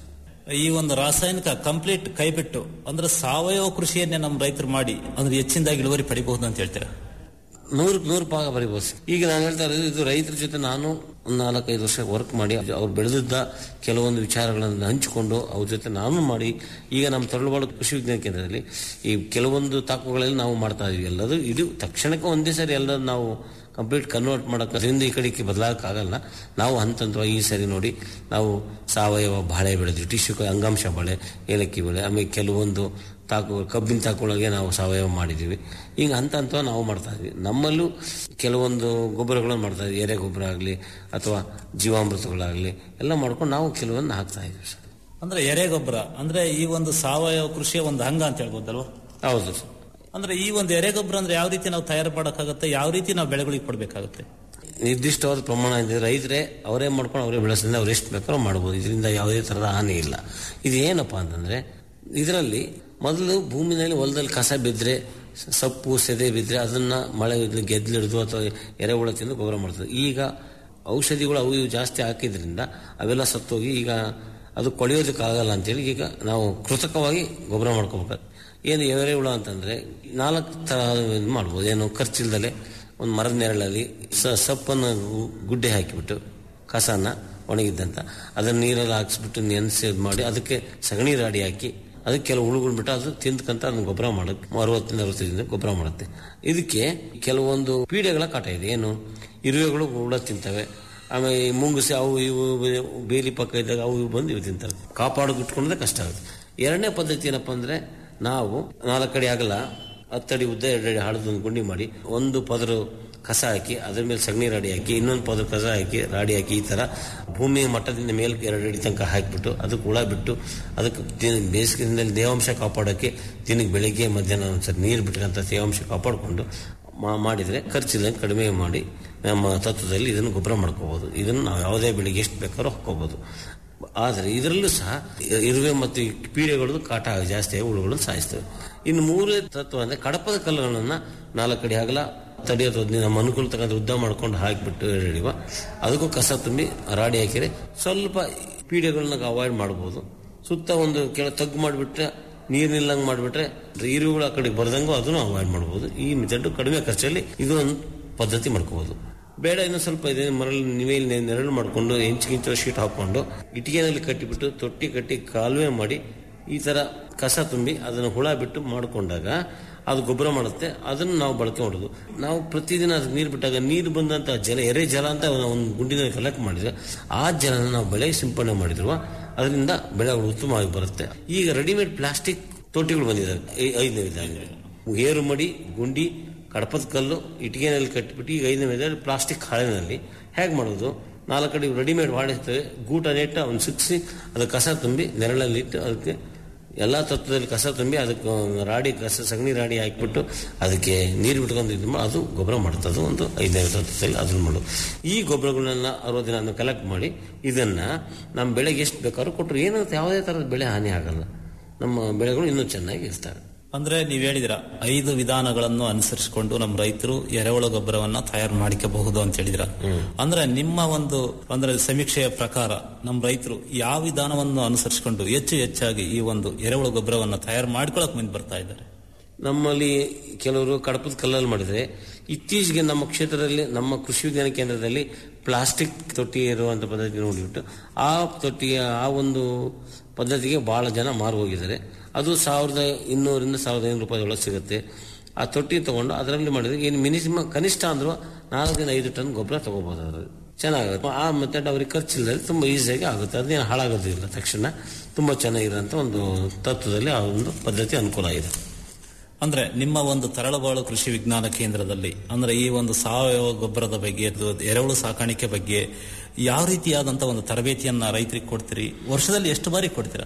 ಈ ಒಂದು ರಾಸಾಯನಿಕ ಕಂಪ್ಲೀಟ್ ಕೈಬಿಟ್ಟು ಅಂದ್ರೆ ಸಾವಯವ ಕೃಷಿಯನ್ನೇ ನಮ್ಮ ರೈತರು ಮಾಡಿ ಅಂದ್ರೆ ಹೆಚ್ಚಿನದಾಗಿ ಇಳುವರಿ ಪಡಿಬಹುದು ಅಂತ ಹೇಳ್ತೀರಾ ನೂರಕ್ಕೆ ನೂರು ಭಾಗ ಬರೀಬೋದು ಈಗ ನಾನು ಹೇಳ್ತಾ ಇರೋದು ಇದು ರೈತರ ಜೊತೆ ನಾನು ಒಂದು ನಾಲ್ಕೈದು ವರ್ಷ ವರ್ಕ್ ಮಾಡಿ ಅವ್ರು ಬೆಳೆದಿದ್ದ ಕೆಲವೊಂದು ವಿಚಾರಗಳನ್ನು ಹಂಚಿಕೊಂಡು ಅವ್ರ ಜೊತೆ ನಾನು ಮಾಡಿ ಈಗ ನಮ್ಮ ತರಳುಬಾಳು ಕೃಷಿ ವಿಜ್ಞಾನ ಕೇಂದ್ರದಲ್ಲಿ ಈ ಕೆಲವೊಂದು ತಾಕುಗಳಲ್ಲಿ ನಾವು ಮಾಡ್ತಾ ಇದೀವಿ ಎಲ್ಲದು ಇದು ತಕ್ಷಣಕ್ಕೆ ಒಂದೇ ಸರಿ ಎಲ್ಲ ನಾವು ಕಂಪ್ಲೀಟ್ ಕನ್ವರ್ಟ್ ಮಾಡೋಕೆ ಅದರಿಂದ ಈ ಕಡೆಗೆ ಬದಲಾಗಕ್ಕಾಗಲ್ಲ ನಾವು ಹಂತ ಹಂತವಾಗಿ ಈ ಸರಿ ನೋಡಿ ನಾವು ಸಾವಯವ ಬಾಳೆ ಬೆಳೆದ್ವಿ ಟಿಶ್ಯೂ ಅಂಗಾಂಶ ಬಾಳೆ ಏಲಕ್ಕಿ ಬೆಳೆ ಆಮೇಲೆ ಕೆಲವೊಂದು ತಾಕು ಕಬ್ಬಿನ ತಾಕೊಳಗೆ ನಾವು ಸಾವಯವ ಮಾಡಿದ್ದೀವಿ ಈಗ ಹಂತ ಹಂತ ನಾವು ಮಾಡ್ತಾ ಇದ್ವಿ ನಮ್ಮಲ್ಲೂ ಕೆಲವೊಂದು ಗೊಬ್ಬರಗಳನ್ನು ಮಾಡ್ತಾ ಇದ್ವಿ ಎರೆ ಗೊಬ್ಬರ ಆಗಲಿ ಅಥವಾ ಜೀವಾಮೃತಗಳಾಗಲಿ ಎಲ್ಲ ಮಾಡ್ಕೊಂಡು ನಾವು ಕೆಲವೊಂದು ಹಾಕ್ತಾ ಇದ್ವಿ ಸರ್ ಅಂದ್ರೆ ಎರೆ ಗೊಬ್ಬರ ಅಂದ್ರೆ ಈ ಒಂದು ಸಾವಯವ ಕೃಷಿಯ ಒಂದು ಅಂಗ ಅಂತ ಹೇಳ್ಬೋದಲ್ವಾ ಹೌದು ಸರ್ ಅಂದ್ರೆ ಈ ಒಂದು ಎರೆ ಗೊಬ್ಬರ ಅಂದ್ರೆ ಯಾವ ರೀತಿ ನಾವು ತಯಾರು ಮಾಡೋಕ್ಕಾಗುತ್ತೆ ಯಾವ ರೀತಿ ನಾವು ಬೆಳೆಗಳಿಗೆ ಕೊಡಬೇಕಾಗುತ್ತೆ ನಿರ್ದಿಷ್ಟವಾದ ಪ್ರಮಾಣ ಇದೆ ರೈತರೇ ಅವರೇ ಮಾಡ್ಕೊಂಡು ಅವರೇ ಬೆಳೆಸೋದ್ರಿಂದ ಅವ್ರು ಎಷ್ಟು ಬೇಕಾದ್ರೂ ಮಾಡ್ಬೋದು ಇದರಿಂದ ಯಾವುದೇ ಥರದ ಹಾನಿ ಇಲ್ಲ ಇದು ಏನಪ್ಪಾ ಅಂತಂದ್ರೆ ಇದರಲ್ಲಿ ಮೊದಲು ಭೂಮಿನಲ್ಲಿ ಹೊಲದಲ್ಲಿ ಕಸ ಬಿದ್ದರೆ ಸೊಪ್ಪು ಸೆದೆ ಬಿದ್ದರೆ ಅದನ್ನ ಮಳೆ ಗೆದ್ಲಿಡಿದು ಅಥವಾ ಎರೆಹುಳ ತಿಂದು ಗೊಬ್ಬರ ಮಾಡ್ತದೆ ಈಗ ಔಷಧಿಗಳು ಅವು ಇವು ಜಾಸ್ತಿ ಹಾಕಿದ್ರಿಂದ ಅವೆಲ್ಲ ಸತ್ತೋಗಿ ಈಗ ಅದು ಕೊಳೆಯೋದಕ್ಕಾಗಲ್ಲ ಅಂತೇಳಿ ಈಗ ನಾವು ಕೃತಕವಾಗಿ ಗೊಬ್ಬರ ಮಾಡ್ಕೋಬೇಕು ಏನು ಎರೆಹುಳ ಅಂತಂದ್ರೆ ನಾಲ್ಕು ತರಹ ಇದು ಮಾಡ್ಬೋದು ಏನು ಖರ್ಚಿಲ್ದಲೆ ಒಂದು ಮರದ ನೆರಳಲ್ಲಿ ಸ ಸೊಪ್ಪನ್ನು ಗುಡ್ಡೆ ಹಾಕಿಬಿಟ್ಟು ಕಸನ ಒಣಗಿದ್ದಂತ ಅದನ್ನ ನೀರಲ್ಲಿ ಹಾಕಿಸ್ಬಿಟ್ಟು ನೆನೆಸಿ ಇದು ಮಾಡಿ ಅದಕ್ಕೆ ಸಗಣಿ ರಾಡಿ ಹಾಕಿ ಅದಕ್ಕೆ ಕೆಲವು ಹುಳುಗಳು ಬಿಟ್ಟು ಅದು ತಿಂದ್ಕಂತ ಅದನ್ನ ಗೊಬ್ಬರ ಮಾಡುತ್ತೆ ಅರವತ್ತರಿಂದ ಅರವತ್ತೈದರಿಂದ ಗೊಬ್ಬರ ಮಾಡುತ್ತೆ ಇದಕ್ಕೆ ಕೆಲವೊಂದು ಪೀಡೆಗಳ ಕಾಟ ಇದೆ ಏನು ಇರುವೆಗಳು ಹುಳ ತಿಂತವೆ ಆಮೇಲೆ ಈ ಮುಂಗುಸಿ ಅವು ಇವು ಬೇಲಿ ಪಕ್ಕ ಇದ್ದಾಗ ಅವು ಇವು ಬಂದು ಇವು ತಿಂತವೆ ಕಾಪಾಡೋಕೆ ಇಟ್ಕೊಂಡ್ರೆ ಕಷ್ಟ ಆಗುತ್ತೆ ಎರಡನೇ ಪದ್ಧತಿ ಏನಪ್ಪಾ ಅಂದ್ರೆ ನಾವು ನಾಲ್ಕಡಿ ಆಗಲ್ಲ ಹತ್ತಡಿ ಉದ್ದ ಎರಡಡಿ ಹಳದ ಒಂದು ಗುಂಡಿ ಮಾಡಿ ಒಂದು ಪದರು ಕಸ ಹಾಕಿ ಅದ್ರ ಮೇಲೆ ಸಗಣಿ ರಾಡಿ ಹಾಕಿ ಇನ್ನೊಂದು ಪದರು ಕಸ ಹಾಕಿ ರಾಡಿ ಹಾಕಿ ಈ ತರ ಭೂಮಿ ಮಟ್ಟದಿಂದ ಮೇಲೆ ಎರಡು ಅಡಿ ತನಕ ಹಾಕಿಬಿಟ್ಟು ಅದಕ್ಕೆ ಹುಳ ಬಿಟ್ಟು ಅದಕ್ಕೆ ದಿನ- ಬೇಸಿಗೆಯಲ್ಲಿ ತೇವಾಂಶ ಕಾಪಾಡೋಕ್ಕೆ ದಿನಕ್ಕೆ ಬೆಳಿಗ್ಗೆ ಮಧ್ಯಾಹ್ನ ಒಂದ್ಸರಿ ನೀರು ಬಿಟ್ಕಂತ ತೇವಾಂಶ ಕಾಪಾಡಿಕೊಂಡು ಮಾಡಿದ್ರೆ ಖರ್ಚಿಲ್ಲ ಕಡಿಮೆ ಮಾಡಿ ನಮ್ಮ ತತ್ವದಲ್ಲಿ ಇದನ್ನು ಗೊಬ್ಬರ ಮಾಡ್ಕೋಬಹುದು ಇದನ್ನು ನಾವು ಯಾವುದೇ ಬೆಳಿಗ್ಗೆ ಎಷ್ಟು ಬೇಕಾದ್ರೂ ಹಾಕೋಬಹುದು ಆದರೆ ಇದರಲ್ಲೂ ಸಹ ಇರುವೆ ಮತ್ತು ಈ ಪೀಡೆಗಳದ್ದು ಕಾಟ ಜಾಸ್ತಿ ಆಗಿ ಹುಳುಗಳನ್ನು ಸಾಯಿಸ್ತವೆ ಇನ್ನು ಮೂರನೇ ತತ್ವ ಅಂದ್ರೆ ಕಡಪದ ಕಲ್ಲುಗಳನ್ನ ನಾಲ್ಕಡಿ ಆಗಲ ತಡಿ ಅಥವಾ ನಮ್ಮ ಅನುಕೂಲ ತಕ್ಕಂಥ ಉದ್ದ ಮಾಡ್ಕೊಂಡು ಹಾಕಿಬಿಟ್ಟು ಹಿಡಿಯುವ ಅದಕ್ಕೂ ಕಸ ತುಂಬಿ ರಾಡಿ ಹಾಕಿದ್ರೆ ಸ್ವಲ್ಪ ಪೀಡೆಗಳನ್ನ ಅವಾಯ್ಡ್ ಮಾಡ್ಬೋದು ಸುತ್ತ ಒಂದು ಕೆಳ ತಗ್ಗು ಮಾಡಿಬಿಟ್ರೆ ನೀರು ನಿಲ್ಲಂಗೆ ಮಾಡಿಬಿಟ್ರೆ ಇರುಗಳು ಆ ಕಡೆ ಬರ್ದಂಗೂ ಅದನ್ನು ಅವಾಯ್ಡ್ ಮಾಡ್ಬೋದು ಈ ಮೆಥಡ್ ಕಡಿಮೆ ಖರ್ಚಲ್ಲಿ ಇದು ಒಂದು ಪದ್ಧತಿ ಮಾಡ್ಕೋಬಹುದು ಬೇಡ ಇನ್ನು ಸ್ವಲ್ಪ ಇದೆ ಮರಳು ನಿವೇಲ್ ನೆರಳು ಮಾಡಿಕೊಂಡು ಹೆಂಚು ಗಿಂಚು ಶೀಟ್ ಹಾಕೊಂಡು ಇಟ್ಟಿಗೆನಲ್ಲಿ ಕಟ್ಟಿಬಿಟ್ಟು ತೊಟ್ಟಿ ಕಟ್ಟಿ ಕಾಲುವೆ ಮಾಡಿ ಈ ತರ ಕಸ ತುಂಬಿ ಅದನ್ನು ಹುಳ ಬಿಟ್ಟು ಮಾಡಿಕೊಂಡಾಗ ಅದು ಗೊಬ್ಬರ ಮಾಡುತ್ತೆ ಅದನ್ನು ನಾವು ಬಳಕೆ ಮಾಡೋದು ನಾವು ಪ್ರತಿದಿನ ಅದಕ್ಕೆ ನೀರು ಬಿಟ್ಟಾಗ ನೀರು ಬಂದಂತ ಜಲ ಎರೆ ಜಲ ಅಂತ ಒಂದು ಗುಂಡಿನಲ್ಲಿ ಕಲೆಕ್ಟ್ ಮಾಡಿದ್ರೆ ಆ ಜಲನ ನಾವು ಬೆಳೆಗೆ ಸಿಂಪಡಣೆ ಮಾಡಿದ್ರು ಅದರಿಂದ ಬೆಳೆಗಳು ಉತ್ತಮವಾಗಿ ಬರುತ್ತೆ ಈಗ ರೆಡಿಮೇಡ್ ಪ್ಲಾಸ್ಟಿಕ್ ತೊಟ್ಟಿಗಳು ಬಂದಿದ್ದಾವೆ ಐ- ಐದನೇ ವಿಧಾನ ಏರು ಮಡಿ ಗುಂಡಿ ಕಡಪದ ಕಲ್ಲು ಇಟ್ಟಿಗೆನಲ್ಲಿ ಕಟ್ಟಿಬಿಟ್ಟು ಈಗ ಐದನೇ ವಿಧಾನ ಪ್ಲಾಸ್ಟಿಕ್ ಹಾಳೆನಲ್ಲಿ ಹೇಗೆ ಮಾಡೋದು ನಾಲ್ಕಡಿ ರೆಡಿಮೇಡ್ ಮಾಡಿರ್ತೇವೆ ಗೂಟ ನೆಟ್ಟು ಅವ್ನು ಸಿಕ್ಕಿಸಿ ಅದು ಕಸ ತುಂಬಿ ನೆರಳಲ್ಲಿ ಇಟ್ಟು ಅದಕ್ಕೆ ಎಲ್ಲ ತತ್ವದಲ್ಲಿ ಕಸ ತುಂಬಿ ಅದಕ್ಕೆ ರಾಡಿ ಕಸ ಸಗಣಿ ರಾಡಿ ಹಾಕಿಬಿಟ್ಟು ಅದಕ್ಕೆ ನೀರು ಬಿಟ್ಕೊಂಡು ಇದು ಮಾಡಿ ಅದು ಗೊಬ್ಬರ ಮಾಡ್ತದೆ ಒಂದು ಐದನೇ ತತ್ವದಲ್ಲಿ ಅದನ್ನ ಮಾಡೋದು ಈ ಗೊಬ್ಬರಗಳನ್ನೆಲ್ಲ ಅರವತ್ತು ದಿನ ಅದನ್ನ ಕಲೆಕ್ಟ್ ಮಾಡಿ ಇದನ್ನ ನಮ್ಮ ಬೆಳೆಗೆ ಎಷ್ಟು ಬೇಕಾದ್ರೂ ಕೊಟ್ಟರು ಏನಾಗುತ್ತೆ ಯಾವುದೇ ಥರದ ಬೆಳೆ ಹಾನಿ ಆಗಲ್ಲ ನಮ್ಮ ಬೆಳೆಗಳು ಇನ್ನೂ ಚೆನ್ನಾಗಿ ಇರ್ತವೆ ಅಂದ್ರೆ ನೀವ್ ಹೇಳಿದಿರ ಐದು ವಿಧಾನಗಳನ್ನು ಅನುಸರಿಸಿಕೊಂಡು ನಮ್ಮ ರೈತರು ಎರೆಹುಳ ಗೊಬ್ಬರವನ್ನ ತಯಾರು ಮಾಡಿಕಬಹುದು ಅಂತ ಹೇಳಿದಿರ ಅಂದ್ರೆ ನಿಮ್ಮ ಒಂದು ಅಂದ್ರೆ ಸಮೀಕ್ಷೆಯ ಪ್ರಕಾರ ನಮ್ಮ ರೈತರು ಯಾವ ವಿಧಾನವನ್ನು ಅನುಸರಿಸಿಕೊಂಡು ಹೆಚ್ಚು ಹೆಚ್ಚಾಗಿ ಈ ಒಂದು ಎರೆಹುಳ ಗೊಬ್ಬರವನ್ನ ತಯಾರು ಮಾಡ್ಕೊಳಕ್ ಮುಂದೆ ಬರ್ತಾ ಇದ್ದಾರೆ ನಮ್ಮಲ್ಲಿ ಕೆಲವರು ಕಡಪದ ಕಲ್ಲಲ್ಲಿ ಮಾಡಿದ್ರೆ ಇತ್ತೀಚೆಗೆ ನಮ್ಮ ಕ್ಷೇತ್ರದಲ್ಲಿ ನಮ್ಮ ಕೃಷಿ ವಿಜ್ಞಾನ ಕೇಂದ್ರದಲ್ಲಿ ಪ್ಲಾಸ್ಟಿಕ್ ತೊಟ್ಟಿ ಇರುವಂತ ಪದ್ಧತಿ ನೋಡಿಬಿಟ್ಟು ಆ ತೊಟ್ಟಿಗೆ ಆ ಒಂದು ಪದ್ಧತಿಗೆ ಬಹಳ ಜನ ಮಾರು ಹೋಗಿದ್ದಾರೆ ಅದು ಸಾವಿರದ ಇನ್ನೂರಿಂದ ಸಾವಿರದ ಐನೂರು ರೂಪಾಯಿ ಒಳಗೆ ಸಿಗುತ್ತೆ ಆ ತೊಟ್ಟಿ ತಗೊಂಡು ಅದರಲ್ಲಿ ಮಾಡಿದ್ರೆ ಏನು ಮಿನಿಮಮ್ ಕನಿಷ್ಠ ಅಂದ್ರೂ ನಾಲ್ಕರಿಂದ ಐದು ಟನ್ ಗೊಬ್ಬರ ತಗೋಬಹುದು ಅದ್ರಲ್ಲಿ ಚೆನ್ನಾಗುತ್ತೆ ಆ ಮೆಥಡ್ ಅವ್ರಿಗೆ ಖರ್ಚಿಲ್ಲದೆ ತುಂಬಾ ಈಸಿಯಾಗಿ ಆಗುತ್ತೆ ಅದೇನು ಹಾಳಾಗೋದಿಲ್ಲ ತಕ್ಷಣ ತುಂಬಾ ಚೆನ್ನಾಗಿರೋಂಥ ಒಂದು ತತ್ವದಲ್ಲಿ ಆ ಒಂದು ಪದ್ಧತಿ ಅನುಕೂಲ ಇದೆ ಅಂದ್ರೆ ನಿಮ್ಮ ಒಂದು ತರಳಬಾಳು ಕೃಷಿ ವಿಜ್ಞಾನ ಕೇಂದ್ರದಲ್ಲಿ ಅಂದ್ರೆ ಈ ಒಂದು ಸಾವಯವ ಗೊಬ್ಬರದ ಬಗ್ಗೆ ಅದು ಎರೆಹುಳು ಸಾಕಾಣಿಕೆ ಬಗ್ಗೆ ಯಾವ ರೀತಿಯಾದಂತ ಒಂದು ತರಬೇತಿಯನ್ನ ರೈತರಿಗೆ ಕೊಡ್ತೀರಿ ವರ್ಷದಲ್ಲಿ ಎಷ್ಟು ಬಾರಿ ಕೊಡ್ತೀರಾ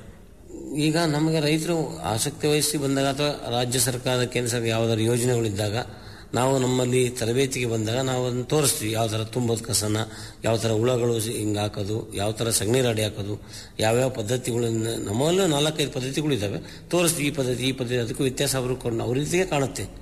ಈಗ ನಮಗೆ ರೈತರು ಆಸಕ್ತಿ ವಹಿಸಿ ಬಂದಾಗ ಅಥವಾ ರಾಜ್ಯ ಸರ್ಕಾರದ ಕೇಂದ್ರ ಸರ್ಕಾರ ಯಾವ್ದಾದ್ರು ಯೋಜನೆಗಳಿದ್ದಾಗ ನಾವು ನಮ್ಮಲ್ಲಿ ತರಬೇತಿಗೆ ಬಂದಾಗ ನಾವು ಅದನ್ನ ತೋರಿಸ್ತೀವಿ ಯಾವ ಥರ ತುಂಬೋದು ಕಸನ ಯಾವ ಥರ ಹುಳಗಳು ಹಿಂಗೆ ಹಾಕೋದು ಯಾವ ಥರ ಸಗಣಿ ರಾಡಿ ಹಾಕೋದು ಯಾವ್ಯಾವ ಪದ್ಧತಿಗಳನ್ನ ನಮ್ಮಲ್ಲೂ ನಾಲ್ಕೈದು ಪದ್ಧತಿಗಳು ಇದ್ದಾವೆ ತೋರಿಸ್ತೀವಿ ಈ ಪದ್ಧತಿ ಈ ಪದ್ಧತಿ ಅದಕ್ಕೂ ವ್ಯತ್ಯಾಸ ಅವರು ಕೊಂಡು ಅವ್ರ ರೀತಿಗೆ ಕಾಣುತ್ತೆ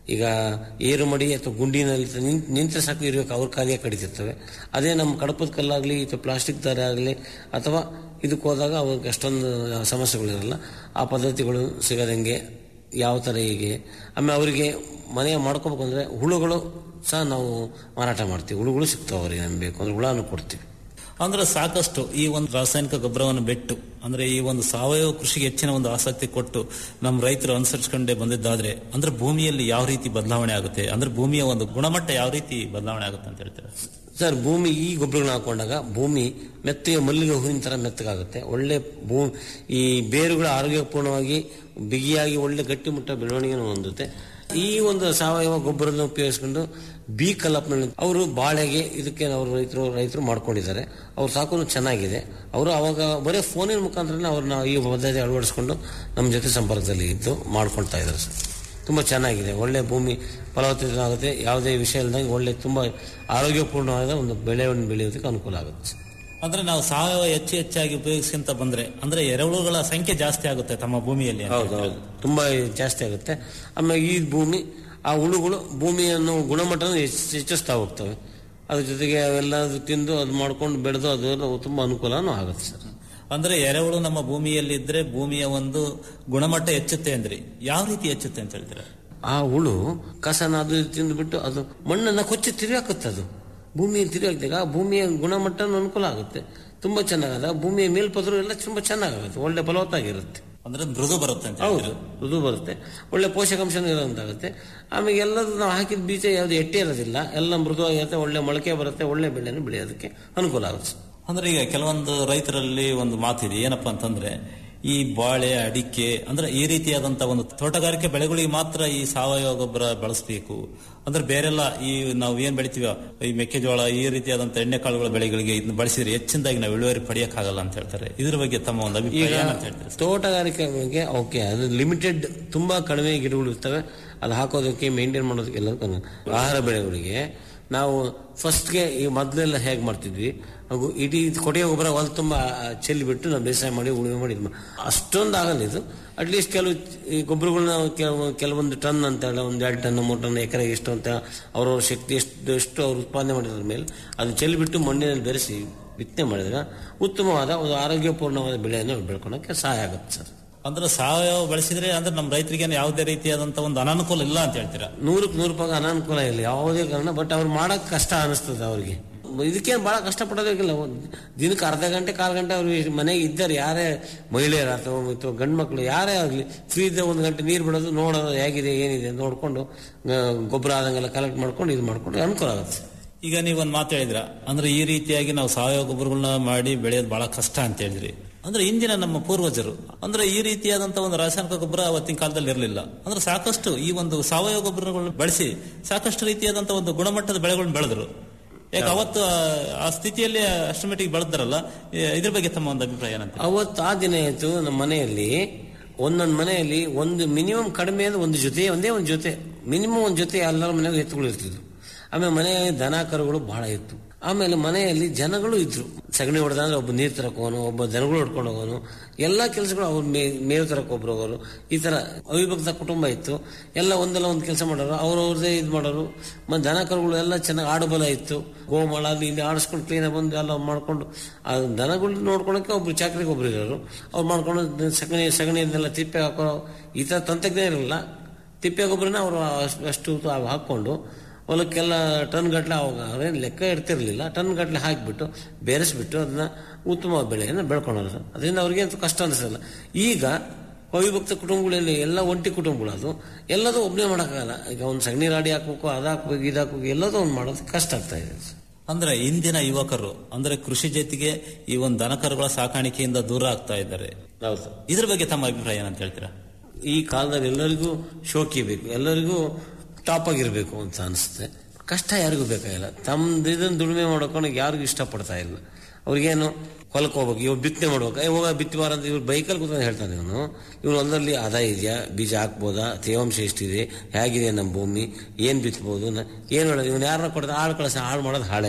ಈಗ ಏರು ಮಡಿ ಅಥವಾ ಗುಂಡಿನಲ್ಲಿ ನಿಂತ್- ನಿಂತ್ರೆ ಸಾಕು ಇರಬೇಕು ಅವ್ರ ಕಾಲಿಗೆ ಕಡಿತಿರ್ತವೆ ಅದೇ ನಮ್ಮ ಕಡಪದ ಕಲ್ಲಾಗಲಿ ಅಥವಾ ಪ್ಲಾಸ್ಟಿಕ್ ದಾರ ಆಗಲಿ ಅಥವಾ ಇದಕ್ಕೆ ಹೋದಾಗ ಅವ್ರಿಗೆ ಅಷ್ಟೊಂದು ಸಮಸ್ಯೆಗಳಿರಲ್ಲ ಆ ಪದ್ಧತಿಗಳು ಸಿಗದಂಗೆ ಯಾವ ಥರ ಹೀಗೆ ಆಮೇಲೆ ಅವರಿಗೆ ಮನೆ ಮಾಡ್ಕೋಬೇಕು ಅಂದರೆ ಹುಳುಗಳು ಸಹ ನಾವು ಮಾರಾಟ ಮಾಡ್ತೀವಿ ಹುಳುಗಳು ಸಿಗ್ತಾವೆ ಅವರಿಗೆ ನಮ್ಗೆ ಬೇಕು ಅಂದ್ರೆ ಹುಳನೂ ಕೊಡ್ತೀವಿ ಅಂದ್ರೆ ಸಾಕಷ್ಟು ಈ ಒಂದು ರಾಸಾಯನಿಕ ಗೊಬ್ಬರವನ್ನು ಬಿಟ್ಟು ಅಂದ್ರೆ ಈ ಒಂದು ಸಾವಯವ ಕೃಷಿಗೆ ಹೆಚ್ಚಿನ ಒಂದು ಆಸಕ್ತಿ ಕೊಟ್ಟು ನಮ್ಮ ರೈತರು ಅನುಸರಿಸಿಕೊಂಡೇ ಬಂದಿದ್ದಾದ್ರೆ ಅಂದ್ರೆ ಭೂಮಿಯಲ್ಲಿ ಯಾವ ರೀತಿ ಬದಲಾವಣೆ ಆಗುತ್ತೆ ಅಂದ್ರೆ ಭೂಮಿಯ ಒಂದು ಗುಣಮಟ್ಟ ಯಾವ ರೀತಿ ಬದಲಾವಣೆ ಆಗುತ್ತೆ ಅಂತ ಹೇಳ್ತಾರೆ ಸರ್ ಭೂಮಿ ಈ ಗೊಬ್ಬರಗಳನ್ನ ಹಾಕೊಂಡಾಗ ಭೂಮಿ ಮೆತ್ತಗೆ ಮಲ್ಲಿಗೆ ಹೂವಿನ ಥರ ಮೆತ್ತಗಾಗುತ್ತೆ ಒಳ್ಳೆ ಭೂ ಈ ಬೇರುಗಳು ಆರೋಗ್ಯಪೂರ್ಣವಾಗಿ ಬಿಗಿಯಾಗಿ ಒಳ್ಳೆ ಗಟ್ಟಿಮುಟ್ಟ ಬೆಳವಣಿಗೆಯನ್ನು ಹೊಂದುತ್ತೆ ಈ ಒಂದು ಸಾವಯವ ಗೊಬ್ಬರನ ಉಪಯೋಗಿಸ್ಕೊಂಡು ಬಿ ಕಲ್ಲಪ್ಪನಲ್ಲಿ ಅವರು ಬಾಳೆಗೆ ಇದಕ್ಕೆ ಅವರು ರೈತರು ರೈತರು ಮಾಡ್ಕೊಂಡಿದ್ದಾರೆ ಅವ್ರು ಸಾಕೋನು ಚೆನ್ನಾಗಿದೆ ಅವರು ಅವಾಗ ಬರೀ ಫೋನಿನ ಮುಖಾಂತರ ಅವ್ರನ್ನ ಈ ಪದ್ಧತಿ ಅಳವಡಿಸ್ಕೊಂಡು ನಮ್ಮ ಜೊತೆ ಸಂಪರ್ಕದಲ್ಲಿ ಇದ್ದು ಮಾಡ್ಕೊಳ್ತಾ ಇದ್ದಾರೆ ಸರ್ ತುಂಬ ಚೆನ್ನಾಗಿದೆ ಒಳ್ಳೆ ಭೂಮಿ ಫಲವತ್ತತೆ ಆಗುತ್ತೆ ಯಾವುದೇ ವಿಷಯ ಇಲ್ಲದಂಗೆ ಒಳ್ಳೆ ತುಂಬ ಆರೋಗ್ಯಪೂರ್ಣವಾದ ಒಂದು ಬೆಳೆಯನ್ನು ಬೆಳೆಯೋದಕ್ಕೆ ಅನುಕೂಲ ಆಗುತ್ತೆ ಸರ್. ಅಂದ್ರೆ ನಾವು ಸಾವಯವ ಹೆಚ್ಚು ಹೆಚ್ಚಾಗಿ ಉಪಯೋಗಿಸ್ಕೊಂತ ಬಂದ್ರೆ ಅಂದ್ರೆ ಎರೆಹುಳುಗಳ ಸಂಖ್ಯೆ ಜಾಸ್ತಿ ಆಗುತ್ತೆ ತಮ್ಮ ಭೂಮಿಯಲ್ಲಿ ಅಂತ ಹೌದು ಹೌದು ತುಂಬ ಜಾಸ್ತಿ ಆಗುತ್ತೆ ಆಮೇಲೆ ಈ ಭೂಮಿ ಆ ಹುಳುಗಳು ಭೂಮಿಯನ್ನು ಗುಣಮಟ್ಟನ ಹೆಚ್ಚ್- ಹೆಚ್ಚಿಸ್ತಾ ಹೋಗ್ತವೆ ಅದ್ರ ಜೊತೆಗೆ ಅವೆಲ್ಲ ತಿಂದು ಅದು ಮಾಡ್ಕೊಂಡು ಬೆಳೆದು ಅದು ತುಂಬ ಅನುಕೂಲನೂ ಆಗುತ್ತೆ ಸರ್ ಅಂದ್ರೆ ಎರೆಹುಳು ನಮ್ಮ ಭೂಮಿಯಲ್ಲಿ ಇದ್ರೆ ಭೂಮಿಯ ಒಂದು ಗುಣಮಟ್ಟ ಹೆಚ್ಚುತ್ತೆ ಅಂದ್ರೆ ಯಾವ ರೀತಿ ಹೆಚ್ಚುತ್ತೆ ಅಂತ ಹೇಳ್ತೀರಾ ಆ ಹುಳು ಕಸನ ಅದು ಇದು ತಿಂದುಬಿಟ್ಟು ಅದು ಮಣ್ಣನ್ನ ಕೊಚ್ಚಿ ತಿರುಗಾಕುತ್ತೆ ಅದು ಭೂಮಿಯಲ್ಲಿ ತಿರುಗಾಕಿದಾಗ ಆ ಭೂಮಿಯ ಗುಣಮಟ್ಟ ಅನುಕೂಲ ಆಗುತ್ತೆ ತುಂಬಾ ಚೆನ್ನಾಗದ ಭೂಮಿಯ ಮೇಲ್ಪದರು ಎಲ್ಲ ತುಂಬಾ ಚೆನ್ನಾಗಾಗುತ್ತೆ ಒಳ್ಳೆ ಫಲವತ್ತಾಗಿರುತ್ತೆ ಅಂದ್ರೆ ಮೃದು ಬರುತ್ತೆ ಅಂತ ಹೌದು ಮೃದು ಬರುತ್ತೆ ಒಳ್ಳೆ ಪೋಷಕಾಂಶ ಇರೋಂತಾಗುತ್ತೆ ಆಮೇಲೆ ಎಲ್ಲದೂ ನಾವು ಹಾಕಿದ ಬೀಜ ಯಾವ್ದು ಎಟ್ಟೆ ಇರೋದಿಲ್ಲ ಎಲ್ಲ ಮೃದುವಾಗಿರುತ್ತೆ ಒಳ್ಳೆ ಮೊಳಕೆ ಬರುತ್ತೆ ಒಳ್ಳೆ ಬೆಳೆಯನ್ನು ಬೆಳೆಯೋದಕ್ಕೆ ಅನುಕೂಲ ಆಗುತ್ತೆ ಅಂದ್ರೆ ಈಗ ಕೆಲವೊಂದು ರೈತರಲ್ಲಿ ಒಂದು ಮಾತಿದೆ ಏನಪ್ಪಾ ಅಂತಂದ್ರೆ ಈ ಬಾಳೆ ಅಡಿಕೆ ಅಂದ್ರೆ ಈ ರೀತಿಯಾದಂತ ಒಂದು ತೋಟಗಾರಿಕೆ ಬೆಳೆಗಳಿಗೆ ಮಾತ್ರ ಈ ಸಾವಯವ ಗೊಬ್ಬರ ಬಳಸಬೇಕು ಅಂದ್ರೆ ಬೇರೆಲ್ಲ ಈ ನಾವು ಏನ್ ಬೆಳಿತೀವ ಈ ಮೆಕ್ಕೆಜೋಳ ಈ ರೀತಿಯಾದಂತ ಎಣ್ಣೆಕಾಳುಗಳ ಬೆಳೆಗಳಿಗೆ ಇದನ್ನ ಬಳಸಿದ್ರೆ ಹೆಚ್ಚಿನದಾಗಿ ನಾವು ಇಳುವರಿ ಪಡೆಯಕ್ಕಾಗಲ್ಲ ಅಂತ ಹೇಳ್ತಾರೆ ಇದ್ರ ಬಗ್ಗೆ ತಮ್ಮ ಒಂದು ಈಗ ಅಭಿಪ್ರಾಯ ಏನಂತ ಹೇಳ್ತಾರೆ ತೋಟಗಾರಿಕೆ ಬಗ್ಗೆ ಓಕೆ ಅದು ಲಿಮಿಟೆಡ್ ತುಂಬಾ ಕಡಿಮೆ ಗಿಡಗಳು ಇರ್ತವೆ ಅದು ಹಾಕೋದಕ್ಕೆ ಮೇಂಟೈನ್ ಮಾಡೋದಕ್ಕೆ ಎಲ್ಲದಕ್ಕೂ ಅನು- ಆಹಾರ ಬೆಳೆಗಳಿಗೆ ನಾವು ಫಸ್ಟ್ಗೆ ಈ ಮೊದಲೆಲ್ಲ ಹೇಗೆ ಮಾಡ್ತಿದ್ವಿ ಹಾಗೂ ಇಡೀ ಕೊಟ್ಟಿಗೆ ಗೊಬ್ಬರ ಹೊಲ ತುಂಬ ಚೆಲ್ಲಿಬಿಟ್ಟು ನಾವು ಬೇಸಾಯ ಮಾಡಿ ಉಳುಮೆ ಮಾಡಿ ಇದ್ ಮಾ- ಅಷ್ಟೊಂದು ಆಗಲ್ಲ ಇದು ಅಟ್ಲೀಸ್ಟ್ ಕೆಲವು ಈ ಗೊಬ್ಬರಗಳನ್ನ ಕೆಲವು ಕೆಲವೊಂದು ಟನ್ ಅಂತ ಹೇಳಿ ಒಂದು ಎರಡು ಟನ್ ಮೂರು ಟನ್ ಎಕರೆಗೆ ಎಷ್ಟು ಅಂತ ಅವ್ರವ್ರ ಶಕ್ತಿ ಎಷ್ಟು ಎಷ್ಟು ಅವ್ರು ಉತ್ಪಾದನೆ ಮಾಡಿದ್ರ ಮೇಲೆ ಅದನ್ನ ಚೆಲ್ಲಿಬಿಟ್ಟು ಮಣ್ಣಿನಲ್ಲಿ ಬೆರೆಸಿ ಬಿತ್ತನೆ ಮಾಡಿದ್ರೆ ಉತ್ತಮವಾದ ಒಂದು ಆರೋಗ್ಯಪೂರ್ಣವಾದ ಬೆಳೆಯನ್ನು ಬೆಳ್ಕೊಳಕ್ಕೆ ಸಹಾಯ ಆಗುತ್ತೆ ಸರ್ ಅಂದ್ರೆ ಸಾವಯವ ಬಳಸಿದ್ರೆ ಅಂದ್ರೆ ನಮ್ಮ ರೈತರಿಗೆ ಯಾವುದೇ ರೀತಿಯಾದಂತ ಒಂದು ಅನಾನುಕೂಲ ಇಲ್ಲ ಅಂತ ಹೇಳ್ತೀರಾ ನೂರಕ್ಕೆ ನೂರು ರೂಪಾಯಿ ಅನಾನುಕೂಲ ಇಲ್ಲ ಯಾವುದೇ ಕಾರಣ ಬಟ್ ಅವ್ರು ಮಾಡಕ್ ಕಷ್ಟ ಅನಿಸ್ತದೆ ಅವ್ರಿಗೆ ಇದಕ್ಕೇನು ಬಹಳ ಕಷ್ಟ ಪಡೋದಕ್ಕಿಲ್ಲ ಒಂದ್ ದಿನಕ್ಕೆ ಅರ್ಧ ಗಂಟೆ ಕಾಲು ಗಂಟೆ ಅವ್ರು ಮನೆಗೆ ಇದ್ದಾರೆ ಯಾರೇ ಮಹಿಳೆಯರು ಅಥವಾ ಅಥವಾ ಗಂಡು ಮಕ್ಕಳು ಯಾರೇ ಆಗಲಿ ಫ್ರೀ ಇದ್ದ ಒಂದು ಗಂಟೆ ನೀರು ಬಿಡೋದು ನೋಡೋದು ಹೇಗಿದೆ ಏನಿದೆ ನೋಡ್ಕೊಂಡು ಆ, ಗೊಬ್ಬರ ಆದಂಗೆಲ್ಲ ಕಲೆಕ್ಟ್ ಮಾಡ್ಕೊಂಡು ಇದು ಮಾಡ್ಕೊಂಡು ಅನುಕೂಲ ಆಗುತ್ತೆ ಈಗ ನೀವು ಒಂದು ಮಾತು ಹೇಳಿದ್ರ ಅಂದ್ರೆ ಈ ರೀತಿಯಾಗಿ ನಾವು ಸಾವಯವ ಗೊಬ್ಬರಗಳನ್ನ ಮಾಡಿ ಬೆಳೆಯೋದು ಬಹಳ ಕಷ್ಟ ಅಂತ ಹೇಳಿದ್ರಿ ಅಂದ್ರೆ ಇಂದಿನ ನಮ್ಮ ಪೂರ್ವಜರು ಅಂದ್ರೆ ಈ ರೀತಿಯಾದಂತ ಒಂದು ರಾಸಾಯನಿಕ ಗೊಬ್ಬರ ಅವತ್ತಿನ ಕಾಲದಲ್ಲಿ ಇರಲಿಲ್ಲ ಅಂದ್ರೆ ಸಾಕಷ್ಟು ಈ ಒಂದು ಸಾವಯವ ಗೊಬ್ಬರಗಳನ್ನ ಬಳಸಿ ಸಾಕಷ್ಟು ರೀತಿಯಾದಂತ ಒಂದು ಗುಣಮಟ್ಟದ ಬೆಳೆಗಳನ್ನ ಬೆಳೆದ್ರು ಯಾಕೆ ಅವತ್ತು ಆ- ಆ ಸ್ಥಿತಿಯಲ್ಲಿ ಅಷ್ಟು ಮಟ್ಟಿಗೆ ಬೆಳೆದಾರಲ್ಲ ಇದ್ರ ಬಗ್ಗೆ ತಮ್ಮ ಒಂದು ಅಭಿಪ್ರಾಯ ಏನಂತ ಅವತ್ತು ಆ ದಿನ ಆಯ್ತು ನಮ್ಮ ಮನೆಯಲ್ಲಿ ಒಂದೊಂದು ಮನೆಯಲ್ಲಿ ಒಂದು ಮಿನಿಮಮ್ ಕಡಿಮೆ ಅಂದ್ರೆ ಒಂದು ಜೊತೆ ಒಂದೇ ಒಂದು ಜೊತೆ ಮಿನಿಮಮ್ ಒಂದು ಜೊತೆ ಎಲ್ಲರ ಮನೆಗೂ ಎತ್ತುಗಳು ಇರ್ತಿದ್ವು ಆಮೇಲೆ ಮನೆಯಲ್ಲಿ ದನ ಕರುಗಳು ಬಹಳ ಇತ್ತು ಆಮೇಲೆ ಮನೆಯಲ್ಲಿ ಜನಗಳು ಇದ್ರು ಸಗಣಿ ಹೊಡೆದಂದ್ರೆ ಒಬ್ಬ ನೀರು ತರಕ್ ಹೋಗೋನು ಒಬ್ಬ ದನಗಳು ಹೊಡ್ಕೊಂಡು ಹೋಗೋನು ಎಲ್ಲ ಕೆಲಸಗಳು ಅವ್ರು ಮೇ ಮೇವು ತರಕ್ ಒಬ್ರು ಹೋಗೋರು ಈ ತರ ಅವಿಭಕ್ತ ಕುಟುಂಬ ಇತ್ತು ಎಲ್ಲ ಒಂದಲ್ಲ ಒಂದು ಕೆಲಸ ಮಾಡೋರು ಅವ್ರವ್ರದೇ ಇದು ಮಾಡೋರು ಮತ್ತೆ ದನ ಕರುಗಳು ಎಲ್ಲ ಚೆನ್ನಾಗಿ ಆಡುಬಲ ಇತ್ತು ಗೋಮಾಳ ಅಲ್ಲಿ ಇಲ್ಲಿ ಆಡಿಸ್ಕೊಂಡು ಕ್ಲೀನಾಗಿ ಬಂದು ಎಲ್ಲ ಮಾಡ್ಕೊಂಡು ಆ ದನಗಳು ನೋಡ್ಕೊಳಕ್ಕೆ ಒಬ್ರು ಚಾಕರಿಗೆ ಒಬ್ರು ಇರೋರು ಅವ್ರು ಮಾಡ್ಕೊಂಡು ಸಗಣಿ ಸಗಣಿಯನ್ನೆಲ್ಲ ತಿಪ್ಪೆ ಹಾಕೋ ಈ ಥರ ತಂತ್ರಜ್ಞಾನ ಇರಲಿಲ್ಲ ತಿಪ್ಪೆ ಗೊಬ್ಬರನ ಅವರು ಅಷ್ಟು ಅಷ್ಟು ತಾವು ಹಾಕ್ಕೊಂಡು ಹೊಲಕ್ಕೆಲ್ಲ ಟನ್ ಗಟ್ಟಲೆ ಅವಾಗ ಅವೇನು ಲೆಕ್ಕ ಇರ್ತಿರ್ಲಿಲ್ಲ ಟನ್ ಗಟ್ಟಲೆ ಹಾಕಿಬಿಟ್ಟು ಬೆರೆಸ್ಬಿಟ್ಟು ಅದನ್ನ ಉತ್ತಮ ಬೆಳೆಯನ್ನು ಬೆಳ್ಕೊಳೋರು ಸರ್ ಅದರಿಂದ ಅವ್ರಿಗೆ ಅಂತೂ ಕಷ್ಟ ಅನಿಸಲ್ಲ ಈಗ ಅವಿಭಕ್ತ ಕುಟುಂಬಗಳಲ್ಲಿ ಎಲ್ಲ ಒಂಟಿ ಕುಟುಂಬಗಳು ಅದು ಎಲ್ಲದೂ ಒಬ್ಬನೇ ಮಾಡೋಕ್ಕಾಗಲ್ಲ ಈಗ ಒಂದು ಸಗಣಿ ರಾಡಿ ಹಾಕ್ಬೇಕು ಅದು ಹಾಕ್ಬೇಕು ಇದು ಹಾಕ್ಬೇಕು ಎಲ್ಲದೂ ಒಂದು ಮಾಡೋದು ಕಷ್ಟ ಆಗ್ತಾ ಇದೆ ಸರ್ ಅಂದ್ರೆ ಇಂದಿನ ಯುವಕರು ಅಂದ್ರೆ ಕೃಷಿ ಜೊತೆಗೆ ಈ ಒಂದು ದನಕರುಗಳ ಸಾಕಾಣಿಕೆಯಿಂದ ದೂರ ಆಗ್ತಾ ಇದ್ದಾರೆ ಹೌದು ಇದ್ರ ಬಗ್ಗೆ ತಮ್ಮ ಅಭಿಪ್ರಾಯ ಏನಂತ ಹೇಳ್ತೀರಾ ಈ ಕಾಲದಲ್ಲಿ ಎಲ್ಲರಿಗೂ ಶೋಕಿ ಬೇಕು ಎಲ್ಲರಿಗೂ ಟಾಪ್ ಆಗಿರ್ಬೇಕು ಅಂತ ಅನಿಸುತ್ತೆ ಕಷ್ಟ ಯಾರಿಗೂ ಬೇಕಾಗಿಲ್ಲ ತಮ್ಮದು ಇದನ್ನು ದುಡಿಮೆ ಮಾಡ್ಕೊಳಕ್ಕೆ ಯಾರಿಗೂ ಇಷ್ಟಪಡ್ತಾ ಇಲ್ಲ ಅವ್ರಿಗೇನು ಹೊಲಕ್ಕೆ ಹೋಗ್ಬೇಕು ಇವಾಗ ಬಿತ್ತನೆ ಮಾಡ್ಬೇಕು ಏ ಹೋಗ ಬಿತ್ತಬಾರ ಅಂತ ಇವ್ರು ಬೈಕಲ್ಲಿ ಕೂತ್ಕೊಂಡು ಹೇಳ್ತಾನೆ ಇವನು ಇವ್ರು ಒಂದರಲ್ಲಿ ಆದಾಯ ಇದೆಯಾ ಬೀಜ ಹಾಕ್ಬೋದಾ ತೇವಾಂಶ ಎಷ್ಟಿದೆ ಹೇಗಿದೆ ನಮ್ಮ ಭೂಮಿ ಏನು ಬಿತ್ತಬೋದು ನ- ಏನು ಹೇಳೋದು ಇವನು ಯಾರನ್ನ ಕೊಡ್ತಾರೆ ಆಳು ಕಳಿಸ ಹಾಳು ಮಾಡೋದು ಹಾಳೆ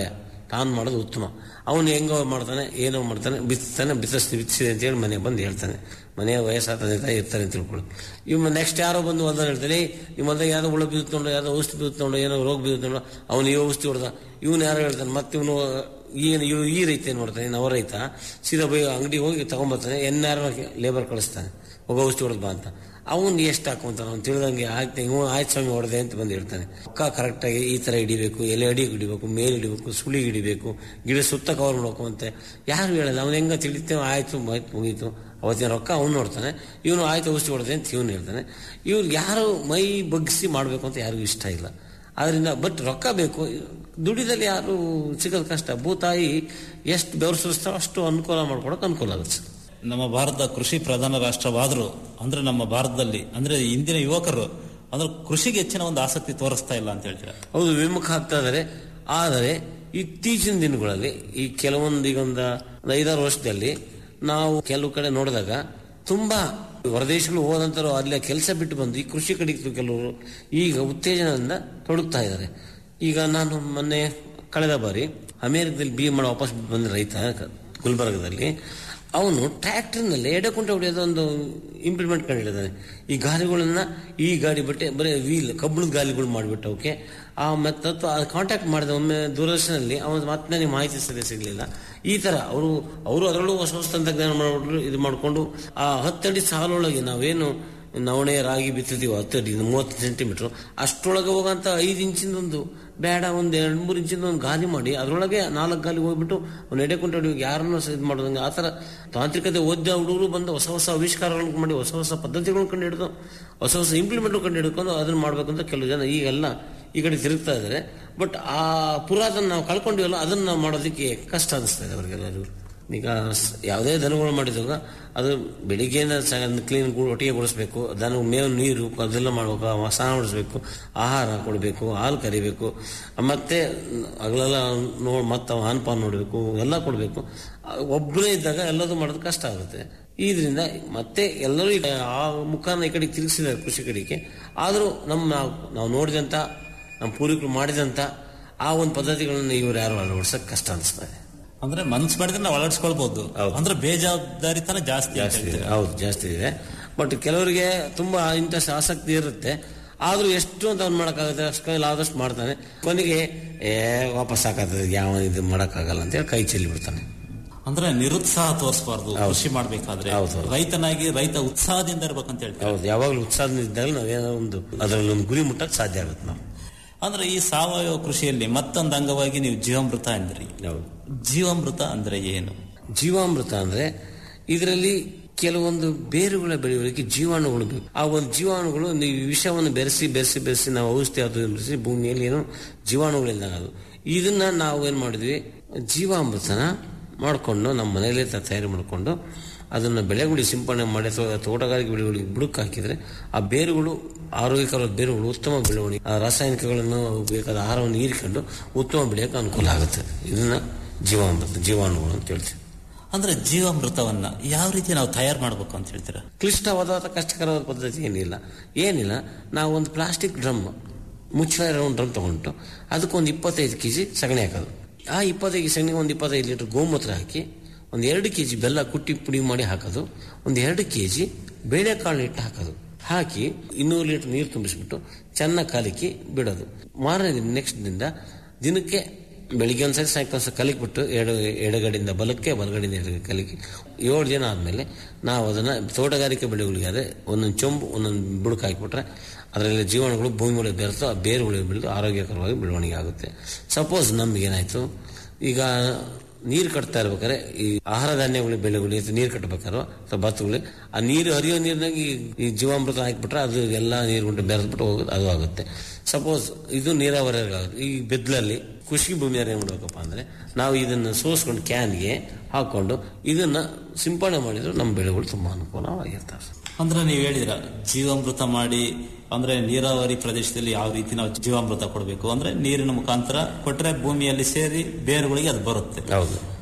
ತಾನು ಮಾಡೋದು ಉತ್ತಮ ಅವನು ಹೆಂಗೋ ಮಾಡ್ತಾನೆ ಏನೋ ಮಾಡ್ತಾನೆ ಬಿತ್ತಾನೆ ಬಿತ್ತಿಸ್ತಿ ಬಿತ್ತಿಸಿದೆ ಅಂತೇಳಿ ಮನೆಗೆ ಬಂದು ಹೇಳ್ತಾನೆ ಮನೆಯ ವಯಸ್ಸಾದ ತಂದೆ ತಾಯಿ ಇರ್ತಾರೆ ಅಂತ ತಿಳ್ಕೊಳ್ಳಿ ಇವ್ ನೆಕ್ಸ್ಟ್ ಯಾರೋ ಬಂದು ಹೊಲ್ದಾಗ ಹೇಳ್ತಾರೆ ನಿಮ್ಮ ಹೊಲ್ದಾಗ ಯಾವ್ದೋ ಹುಳ ಬೀಳ್ತೊಂಡು ಯಾವ್ದೋ ಔಷಧಿ ಬೀಳ್ತೊಂಡು ಏನೋ ರೋಗ ಬೀಳ್ತೊಂಡು ಅವ್ನು ಈ ಔಷಧಿ ಹೊಡೆದ ಇವನು ಯಾರೋ ಹೇಳ್ತಾನೆ ಮತ್ತೆ ಇವನು ಏನು ಇವ್ ಈ ರೈತ ಏನ್ ಮಾಡ್ತಾನೆ ನಾವು ರೈತ ಸೀದಾ ಬೈ ಅಂಗಡಿಗೆ ಹೋಗಿ ತಗೊಂಬರ್ತಾನೆ ಎನ್ನಾರು ಲೇಬರ್ ಕಳಿಸ್ತಾನೆ ಹೋಗಿ ಔಷಧಿ ಹೊಡೆದ್ ಬಾ ಅಂತ ಅವನು ಎಷ್ಟು ಹಾಕೊಂತಾನೆ ಅವ್ನು ತಿಳಿದಂಗೆ ಆಯ್ತು ಇವ್ ಆಯ್ತು ಸ್ವಾಮಿ ಹೊಡೆದೆ ಅಂತ ಬಂದು ಹೇಳ್ತಾನೆ ಪಕ್ಕ ಕರೆಕ್ಟಾಗಿ ಈ ತರ ಹಿಡಿಬೇಕು ಎಲೆ ಅಡಿಗೆ ಹಿಡಿಬೇಕು ಮೇಲೆ ಹಿಡಿಬೇಕು ಸುಳಿಗೆ ಹಿಡಿಬೇಕು ಗಿಡ ಸುತ್ತ ಕವರ್ ಮಾಡ್ಬೇಕು ಅಂತೆ ಯಾರು ಹೇಳಲ್ಲ ಅವ್ನು ಹೆಂಗ ತಿಳಿತೇವೆ ಆಯ್ತು ಆಯ್ತು ಮುಗೀತು ಅವತ್ತಿನ ರೊಕ್ಕ ಅವ್ನು ನೋಡ್ತಾನೆ ಇವನು ಆಯ್ತು ಔಷಧಿ ಹೊಡೆದೆ ಅಂತ ಇವನು ಹೇಳ್ತಾನೆ ಇವ್ರು ಯಾರು ಮೈ ಬಗ್ಗಿಸಿ ಮಾಡಬೇಕು ಅಂತ ಯಾರಿಗೂ ಇಷ್ಟ ಇಲ್ಲ ಆದ್ರಿಂದ ಬಟ್ ರೊಕ್ಕ ಬೇಕು ದುಡಿದಲ್ಲಿ ಯಾರು ಸಿಗೋದು ಕಷ್ಟ ಭೂತಾಯಿ ಎಷ್ಟು ಬೆವರು ಸುರಿಸ್ತಾರೋ ಅಷ್ಟು ಅನುಕೂಲ ಮಾಡ್ಕೊಡಕ್ಕೆ ಅನುಕೂಲ ಆಗುತ್ತೆ ಸರ್ ನಮ್ಮ ಭಾರತ ಕೃಷಿ ಪ್ರಧಾನ ರಾಷ್ಟ್ರವಾದರೂ ಅಂದ್ರೆ ನಮ್ಮ ಭಾರತದಲ್ಲಿ ಅಂದ್ರೆ ಇಂದಿನ ಯುವಕರು ಅಂದ್ರೆ ಕೃಷಿಗೆ ಹೆಚ್ಚಿನ ಒಂದು ಆಸಕ್ತಿ ತೋರಿಸ್ತಾ ಇಲ್ಲ ಅಂತ ಹೇಳ್ತೀರಾ ಹೌದು ವಿಮುಖ ಆಗ್ತಾ ಇದಾರೆ ಆದರೆ ಇತ್ತೀಚಿನ ದಿನಗಳಲ್ಲಿ ಈ ಕೆಲವೊಂದು ಈಗ ಒಂದು ಐದಾರು ವರ್ಷದಲ್ಲಿ ನಾವು ಕೆಲವು ಕಡೆ ನೋಡಿದಾಗ ತುಂಬಾ ಹೊರದೇಶಗಳು ಹೋದಂತರು ಅಲ್ಲಿ ಕೆಲಸ ಬಿಟ್ಟು ಬಂದು ಈ ಕೃಷಿ ಕಡೆಗೆ ಕೆಲವರು ಈಗ ಉತ್ತೇಜನದಿಂದ ತೊಡಗ್ತಾ ಇದ್ದಾರೆ ಈಗ ನಾನು ಮೊನ್ನೆ ಕಳೆದ ಬಾರಿ ಅಮೆರಿಕದಲ್ಲಿ ಬಿ ಮಾಡಿ ವಾಪಸ್ ಬಂದ ರೈತ ಗುಲ್ಬರ್ಗದಲ್ಲಿ ಅವನು ಟ್ರ್ಯಾಕ್ಟರ್ನಲ್ಲಿ ಎಡಕುಂಟೆ ಹೊಡೆಯೋದು ಒಂದು ಇಂಪ್ಲಿಮೆಂಟ್ ಕಂಡಿದ್ದಾನೆ ಈ ಗಾಲಿಗಳನ್ನ ಈ ಗಾಡಿ ಬಿಟ್ಟೆ ಬರೀ ವೀಲ್ ಕಬ್ಬಿಣದ ಗಾಲಿಗಳು ಮಾಡಿಬಿಟ್ಟು ಅವಕ್ಕೆ ಆ ಮತ್ತೆ ಕಾಂಟ್ಯಾಕ್ಟ್ ಮಾಡಿದ ಒಮ್ಮೆ ದೂರದರ್ಶನಲ್ಲಿ ಅವನು ಮತ್ತೆ ನನಗೆ ಮಾಹಿತಿ ಸರಿ ಸಿಗಲಿಲ್ಲ ಈ ತರ ಅವರು ಅವರು ಅದರಲ್ಲೂ ಹೊಸ ಹೊಸ ತಂತ್ರಜ್ಞಾನ ಮಾಡ್ಬಿಟ್ಟು ಇದು ಮಾಡಿಕೊಂಡು ಆ ಹತ್ತಡಿ ಸಾಲೊಳಗೆ ನಾವೇನು ನವಣೆ ರಾಗಿ ಬಿತ್ತಿದೀವಿ ಹತ್ತು ಅಡಿ ಮೂವತ್ತು ಸೆಂಟಿಮೀಟರ್ ಅಷ್ಟರೊಳಗೆ ಹೋಗಂತ ಐದು ಇಂಚಿಂದ ಒಂದು ಬೇಡ ಒಂದು ಎರಡು ಮೂರು ಇಂಚಿಂದ ಒಂದು ಗಾಲಿ ಮಾಡಿ ಅದರೊಳಗೆ ನಾಲ್ಕು ಗಾಲಿ ಹೋಗ್ಬಿಟ್ಟು ಅವ್ನು ಎಡೆಕೊಂಡು ಹೊಡಿ ಯಾರನ್ನೂ ಇದು ಮಾಡೋದಂಗೆ ಆ ಥರ ತಾಂತ್ರಿಕತೆ ಓದಿದ ಹುಡುಗರು ಬಂದು ಹೊಸ ಹೊಸ ಆವಿಷ್ಕಾರಗಳನ್ನು ಮಾಡಿ ಹೊಸ ಹೊಸ ಪದ್ಧತಿಗಳನ್ನು ಕಂಡು ಹಿಡಿದು ಹೊಸ ಹೊಸ ಇಂಪ್ಲಿಮೆಂಟ್ ಕಂಡು ಹಿಡ್ಕೊಂಡು ಅದನ್ನ ಮಾಡ್ಬೇಕಂತ ಕೆಲವು ಜನ ಈಗೆಲ್ಲ ಈ ಕಡೆ ತಿರುಗ್ತಾ ಇದ್ದಾರೆ ಬಟ್ ಆ ಪುರಾತನ ನಾವು ಕಳ್ಕೊಂಡಿವಲ್ಲ ಅದನ್ನ ನಾವು ಮಾಡೋದಕ್ಕೆ ಕಷ್ಟ ಅನಿಸ್ತಾ ಇದೆ ಅವರಿಗೆಲ್ಲರಿಗೂ ಈಗ ಸ್- ಯಾವುದೇ ದನಗಳು ಮಾಡಿದಾಗ ಅದು ಬೆಳಿಗ್ಗೆಯಿಂದ ಕ್ಲೀನ್ ಒಟ್ಟಿಗೆ ಗೊಳಿಸ್ಬೇಕು ದನ ಮೇವು ನೀರು ಅದೆಲ್ಲ ಮಾಡ್ಬೇಕು ಅವ ಸ್ನಾನ ಮಾಡಿಸ್ಬೇಕು ಆಹಾರ ಕೊಡಬೇಕು ಹಾಲು ಕರಿಬೇಕು ಮತ್ತೆ ಅಗಲೆಲ್ಲ ನೋಡ್ ಮತ್ತೆ ಅವ ಹಾನ್ಪಾನ್ ನೋಡಬೇಕು ಎಲ್ಲ ಕೊಡಬೇಕು ಒಬ್ಬನೇ ಇದ್ದಾಗ ಎಲ್ಲದೂ ಮಾಡೋದು ಕಷ್ಟ ಆಗುತ್ತೆ ಇದರಿಂದ ಮತ್ತೆ ಎಲ್ಲರೂ ಈಗ ಆ ಮುಖಾನ ಈ ಕಡೆ ತಿರುಗಿಸಿದ್ದಾರೆ ಕೃಷಿ ಕಡೆಗೆ ಆದರೂ ನಮ್ಮ ನಾವು ನಾವು ನೋಡಿದಂಥ ನಮ್ಮ ಪೂರ್ವಿಕರು ಮಾಡಿದಂಥ ಆ ಒಂದು ಪದ್ಧತಿಗಳನ್ನ ಇವರು ಯಾರು ಅಳವಡಿಸಕ್ ಕಷ್ಟ ಅನಿಸ್ತಾ ಇದೆ ಅಂದ್ರೆ ಮನ್ಸ್ ಮಾಡಿದ್ರೆ ನಾವು ಅಳವಡಿಸ್ಕೊಳ್ಬಹುದು ಅಂದ್ರೆ ಬೇಜವಾಬ್ದಾರಿತನ ಜಾಸ್ತಿ ಅಂತ ಜಾಸ್ತಿ ಇದೆ ಹೇಳ್ತೀರಾ. ಹೌದು ಜಾಸ್ತಿ ಇದೆ ಬಟ್ ಕೆಲವರಿಗೆ ತುಂಬಾ ಇಂಥ ಆಸಕ್ತಿ ಇರುತ್ತೆ ಆದ್ರೂ ಎಷ್ಟು ಅಂತ ಅವ್ನು ಮಾಡಕ್ಕಾಗುತ್ತೆ ಅಷ್ಟು ಕೈಲಿ ಆದಷ್ಟು ಮಾಡ್ತಾನೆ ಕೊನೆಗೆ ಏ ವಾಪಸ್ ಹಾಕತ್ತದೆ ಯಾವ ಇದು ಮಾಡಕ್ಕಾಗಲ್ಲ ಅಂತೇಳಿ ಕೈ ಚೆಲ್ಲಿ ಬಿಡ್ತಾನೆ ಅಂದ್ರೆ ನಿರುತ್ಸಾಹ ತೋರಿಸಬಾರ್ದು ಕೃಷಿ ಮಾಡ್ಬೇಕಾದ್ರೆ ರೈತನಾಗಿ ರೈತ ಉತ್ಸಾಹದಿಂದ ಇರ್ಬೇಕಂತ ಹೇಳ್ತಾರೆ ಹೌದು ಯಾವಾಗಲೂ ಉತ್ಸಾಹದಿಂದ ಇದ್ದಾಗ ನಾವೇನೋ ಒಂದು ಅದರಲ್ಲಿ ಒಂದು ಗುರಿ ಮುಟ್ಟಕ್ಕೆ ಸಾಧ್ಯ ಆಗುತ್ತೆ ನಾವು ಅಂದ್ರೆ ಈ ಸಾವಯವ ಕೃಷಿಯಲ್ಲಿ ಮತ್ತೊಂದು ಅಂಗವಾಗಿ ನೀವು ಜೀವಾಮೃತ ಅಂದ್ರಿ ಜೀವಾಮೃತ ಅಂದ್ರೆ ಏನು ಜೀವಾಮೃತ ಅಂದ್ರೆ ಇದರಲ್ಲಿ ಕೆಲವೊಂದು ಬೇರುಗಳ ಬೆಳೆಯುವಳಿಗೆ ಜೀವಾಣುಗಳು ಬೇಕು ಆ ಒಂದು ಜೀವಾಣುಗಳು ನೀವು ವಿಷವನ್ನು ಬೆರೆಸಿ ಬೆರೆಸಿ ಬೆರೆಸಿ ನಾವು ಔಷಧಿ ಅದು ಬೆರೆಸಿ ಭೂಮಿಯಲ್ಲಿ ಏನೋ ಜೀವಾಣುಗಳಿಂದ ಅದು ಇದನ್ನ ನಾವು ಏನ್ ಮಾಡಿದ್ವಿ ಜೀವಾಮೃತನ ಮಾಡಿಕೊಂಡು ನಮ್ಮ ಮನೆಯಲ್ಲೇ ತ- ತಯಾರು ಮಾಡಿಕೊಂಡು ಅದನ್ನು ಬೆಳೆಗಳಿಗೆ ಸಿಂಪಡಣೆ ಮಾಡಿ ಅಥವಾ ತೋಟಗಾರಿಕೆ ಬೆಳೆಗಳಿಗೆ ಬುಡಕ್ಕೆ ಹಾಕಿದ್ರೆ ಆ ಬೇರುಗಳು ಆರೋಗ್ಯಕರವಾದ ಬೇರುಗಳು ಉತ್ತಮ ಬೆಳವಣಿಗೆ ಆ ರಾಸಾಯನಿಕಗಳನ್ನು ಬೇಕಾದ ಆಹಾರವನ್ನು ಹೀರಿಕೊಂಡು ಉತ್ತಮ ಬೆಳೆಯಕ್ಕೆ ಅನುಕೂಲ ಆಗುತ್ತೆ ಇದನ್ನ ಜೀವಾಮೃತ ಜೀವಾಣುಗಳು ಅಂತ ಹೇಳ್ತೀವಿ ಅಂದ್ರೆ ಜೀವಾಮೃತವನ್ನ ಯಾವ ರೀತಿ ನಾವು ತಯಾರು ಮಾಡ್ಬೇಕು ಅಂತ ಹೇಳ್ತೀರಾ ಕ್ಲಿಷ್ಟವಾದ ಅಥವಾ ಕಷ್ಟಕರವಾದ ಪದ್ಧತಿ ಏನಿಲ್ಲ ಏನಿಲ್ಲ ನಾವು ಒಂದು ಪ್ಲಾಸ್ಟಿಕ್ ಡ್ರಮ್ ಮುಚ್ಚಳ ಇರೋ ಒಂದು ಡ್ರಮ್ ತಗೊಂಡು ಅದಕ್ಕೊಂದು ಇಪ್ಪತ್ತೈದು ಕೆಜಿ ಸಗಣಿ ಹಾಕೋದು ಆ ಇಪ್ಪತ್ತೈದು ಸಗಣಿಗೆ ಒಂದು ಇಪ್ಪತ್ತೈದು ಲೀಟರ್ ಗೋಮೂತ್ರ ಹಾಕಿ ಒಂದು ಎರಡು ಕೆಜಿ ಬೆಲ್ಲ ಕುಟ್ಟಿ ಪುಡಿ ಮಾಡಿ ಹಾಕೋದು ಒಂದು ಎರಡು ಕೆಜಿ ಬೇಳೆಕಾಳು ಹಿಟ್ಟು ಹಾಕೋದು ಹಾಕಿ ಇನ್ನೂರು ಲೀಟರ್ ನೀರು ತುಂಬಿಸ್ಬಿಟ್ಟು ಚೆನ್ನಾಗಿ ಕಾಲಿಕ್ಕಿ ಬಿಡೋದು ಮಾರನೇ ದಿನ ನೆಕ್ಸ್ಟ್ ದಿನದಿಂದ ದಿನಕ್ಕೆ ಬೆಳಿಗ್ಗೆ ಒಂದ್ಸರಿ ಸಾಯಂಕಾಲ ಒಂದ್ಸರಿ ಕಲಿಕ್ಬಿಟ್ಟು ಎಡ ಎಡಗಡೆಯಿಂದ ಬಲಕ್ಕೆ ಬಲಗಡೆಯಿಂದ ಎಡಗಡೆ ಕಲಿಕಿ ಏಳು ದಿನ ಆದಮೇಲೆ ನಾವು ಅದನ್ನು ತೋಟಗಾರಿಕೆ ಬೆಳೆಗಳಿಗಾದ್ರೆ ಒಂದೊಂದು ಚೊಂಬು ಒಂದೊಂದು ಬುಡಕ್ ಹಾಕಿಬಿಟ್ರೆ ಅದರಲ್ಲಿ ಜೀವಾಣುಗಳು ಭೂಮಿ ಒಳಗೆ ಬೆರೆತು ಆ ಬೇರುಗಳು ಬೆಳೆದು ಆರೋಗ್ಯಕರವಾಗಿ ಬೆಳವಣಿಗೆ ಆಗುತ್ತೆ ಸಪೋಸ್ ನಮಗೇನಾಯ್ತು ಈಗ ನೀರು ಕಟ್ತಾ ಇರ್ಬೇಕಾದ್ರೆ ಈ ಆಹಾರ ಧಾನ್ಯಗಳು ಬೆಳೆಗಳು ಅಥವಾ ನೀರು ಕಟ್ಟಬೇಕಾದ್ರೆ ಅಥವಾ ಭತ್ತಗಳು ಆ ನೀರು ಹರಿಯೋ ನೀರಿನಾಗ ಈ- ಈ ಜೀವಾಮೃತ ಹಾಕಿಬಿಟ್ರೆ ಅದು ಎಲ್ಲ ನೀರು ಉಂಟು ಬೆರೆದ್ಬಿಟ್ಟು ಹೋಗೋದು ಅದು ಆಗುತ್ತೆ ಸಪೋಸ್ ಇದು ನೀರಾವರಿ ಆಗುತ್ತೆ ಈ ಬೆದ್ಲಲ್ಲಿ ಕೃಷಿ ಭೂಮಿಯಾರ ಏನ್ ಮಾಡ್ಬೇಕಪ್ಪ ಅಂದ್ರೆ ನಾವು ಇದನ್ನ ಸೋಸ್ಕೊಂಡು ಕ್ಯಾನ್ಗೆ ಹಾಕೊಂಡು ಇದನ್ನ ಸಿಂಪಡಣೆ ಮಾಡಿದ್ರೆ ನಮ್ಮ ಬೆಳೆಗಳು ತುಂಬಾ ಅನುಕೂಲವಾಗಿರ್ತವೆ ಅಂದ್ರೆ ನೀವು ಹೇಳಿದ್ರ ಜೀವಾಮೃತ ಮಾಡಿ ಅಂದ್ರೆ ನೀರಾವರಿ ಪ್ರದೇಶದಲ್ಲಿ ಯಾವ ರೀತಿ ನಾವು ಜೀವಾಮೃತ ಕೊಡಬೇಕು ಅಂದ್ರೆ ನೀರಿನ ಮುಖಾಂತರ ಕೊಟ್ರೆ ಭೂಮಿಯಲ್ಲಿ ಸೇರಿ ಬೇರುಗಳಿಗೆ ಅದು ಬರುತ್ತೆ ಹೌದು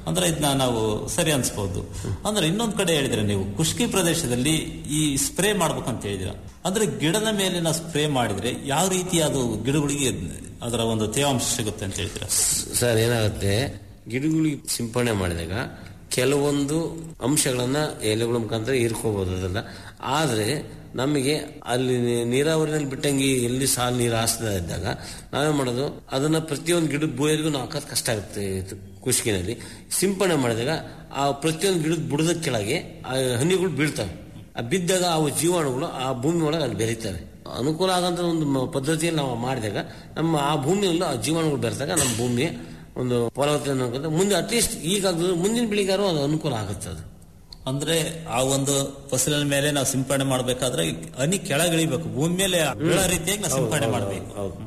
ಅಂದ್ರೆ ಇದನ್ನ ನಾವು ಸರಿ ಅನ್ಸ್ಬೋದು ಅಂದ್ರೆ ಇನ್ನೊಂದ್ ಕಡೆ ಹೇಳಿದ್ರೆ ನೀವು ಖುಷ್ಕಿ ಪ್ರದೇಶದಲ್ಲಿ ಈ ಸ್ಪ್ರೇ ಮಾಡ್ಬೇಕಂತ ಹೇಳಿದಿರ ಅಂದ್ರೆ ಗಿಡದ ಮೇಲೆ ನಾವು ಸ್ಪ್ರೇ ಮಾಡಿದ್ರೆ ಯಾವ ರೀತಿ ಅದು ಗಿಡಗಳಿಗೆ ಅದರ ಒಂದು ತೇವಾಂಶ ಸಿಗುತ್ತೆ ಅಂತ ಹೇಳ್ತೀರಾ ಸರ್ ಏನಾಗುತ್ತೆ ಗಿಡಗಳಿಗೆ ಸಿಂಪಡಣೆ ಮಾಡಿದಾಗ ಕೆಲವೊಂದು ಅಂಶಗಳನ್ನ ಎಲೆಗಳ ಮುಖಾಂತರ ಹೀರ್ಕೋಬಹುದು ಅದೆಲ್ಲ ಆದ್ರೆ ನಮಗೆ ಅಲ್ಲಿ ನೀ- ನೀರಾವರಿನಲ್ಲಿ ಬಿಟ್ಟಂಗೆ ಎಲ್ಲಿ ಸಾಲು ನೀರು ಹಾಸ್ತಾ ಇದ್ದಾಗ ನಾವೇನ್ ಮಾಡೋದು ಅದನ್ನ ಪ್ರತಿಯೊಂದು ಗಿಡದ ಬುಡರಿಗೂ ನಾವು ಹಾಕೋದು ಕಷ್ಟ ಆಗುತ್ತೆ ಇದು ಕುಷ್ಕಿನಲ್ಲಿ ಸಿಂಪಡಣೆ ಮಾಡಿದಾಗ ಆ ಪ್ರತಿಯೊಂದು ಗಿಡದ ಬುಡದ ಕೆಳಗೆ ಆ ಹನಿಗಳು ಬೀಳ್ತವೆ ಆ ಬಿದ್ದಾಗ ಅವು ಜೀವಾಣುಗಳು ಆ ಭೂಮಿ ಒಳಗೆ ಅಲ್ಲಿ ಬೆರೀತವೆ ಅನುಕೂಲ ಆಗಂತ ಒಂದು ಮ- ಪದ್ಧತಿಯಲ್ಲಿ ನಾವು ಮಾಡಿದಾಗ ನಮ್ಮ ಆ ಭೂಮಿಯಲ್ಲೂ ಆ ಜೀವಾಣುಗಳು ಬೆರೆತಾಗ ನಮ್ಮ ಭೂಮಿ ಒಂದು ಫಲವತ್ತತೆ ಅನ್ನೋದು ಮುಂದೆ ಅಟ್ಲೀಸ್ಟ್ ಈಗ ಮುಂದಿನ ಬೆಳಿಗಾರು ಅದು ಅನುಕೂಲ ಆಗುತ್ತೆ ಅದು ಅಂದ್ರೆ ಆ ಒಂದು ಫಸಲಿನ ಮೇಲೆ ನಾವು ಸಿಂಪಡಣೆ ಮಾಡ್ಬೇಕಾದ್ರೆ ಹನಿ ಕೆಳಗಿಳಿಬೇಕು ಭೂಮಿ ಮೇಲೆ ಬೀಳೋ ರೀತಿಯಾಗಿ ನಾವು ಸಿಂಪಡಣೆ ಮಾಡಬೇಕು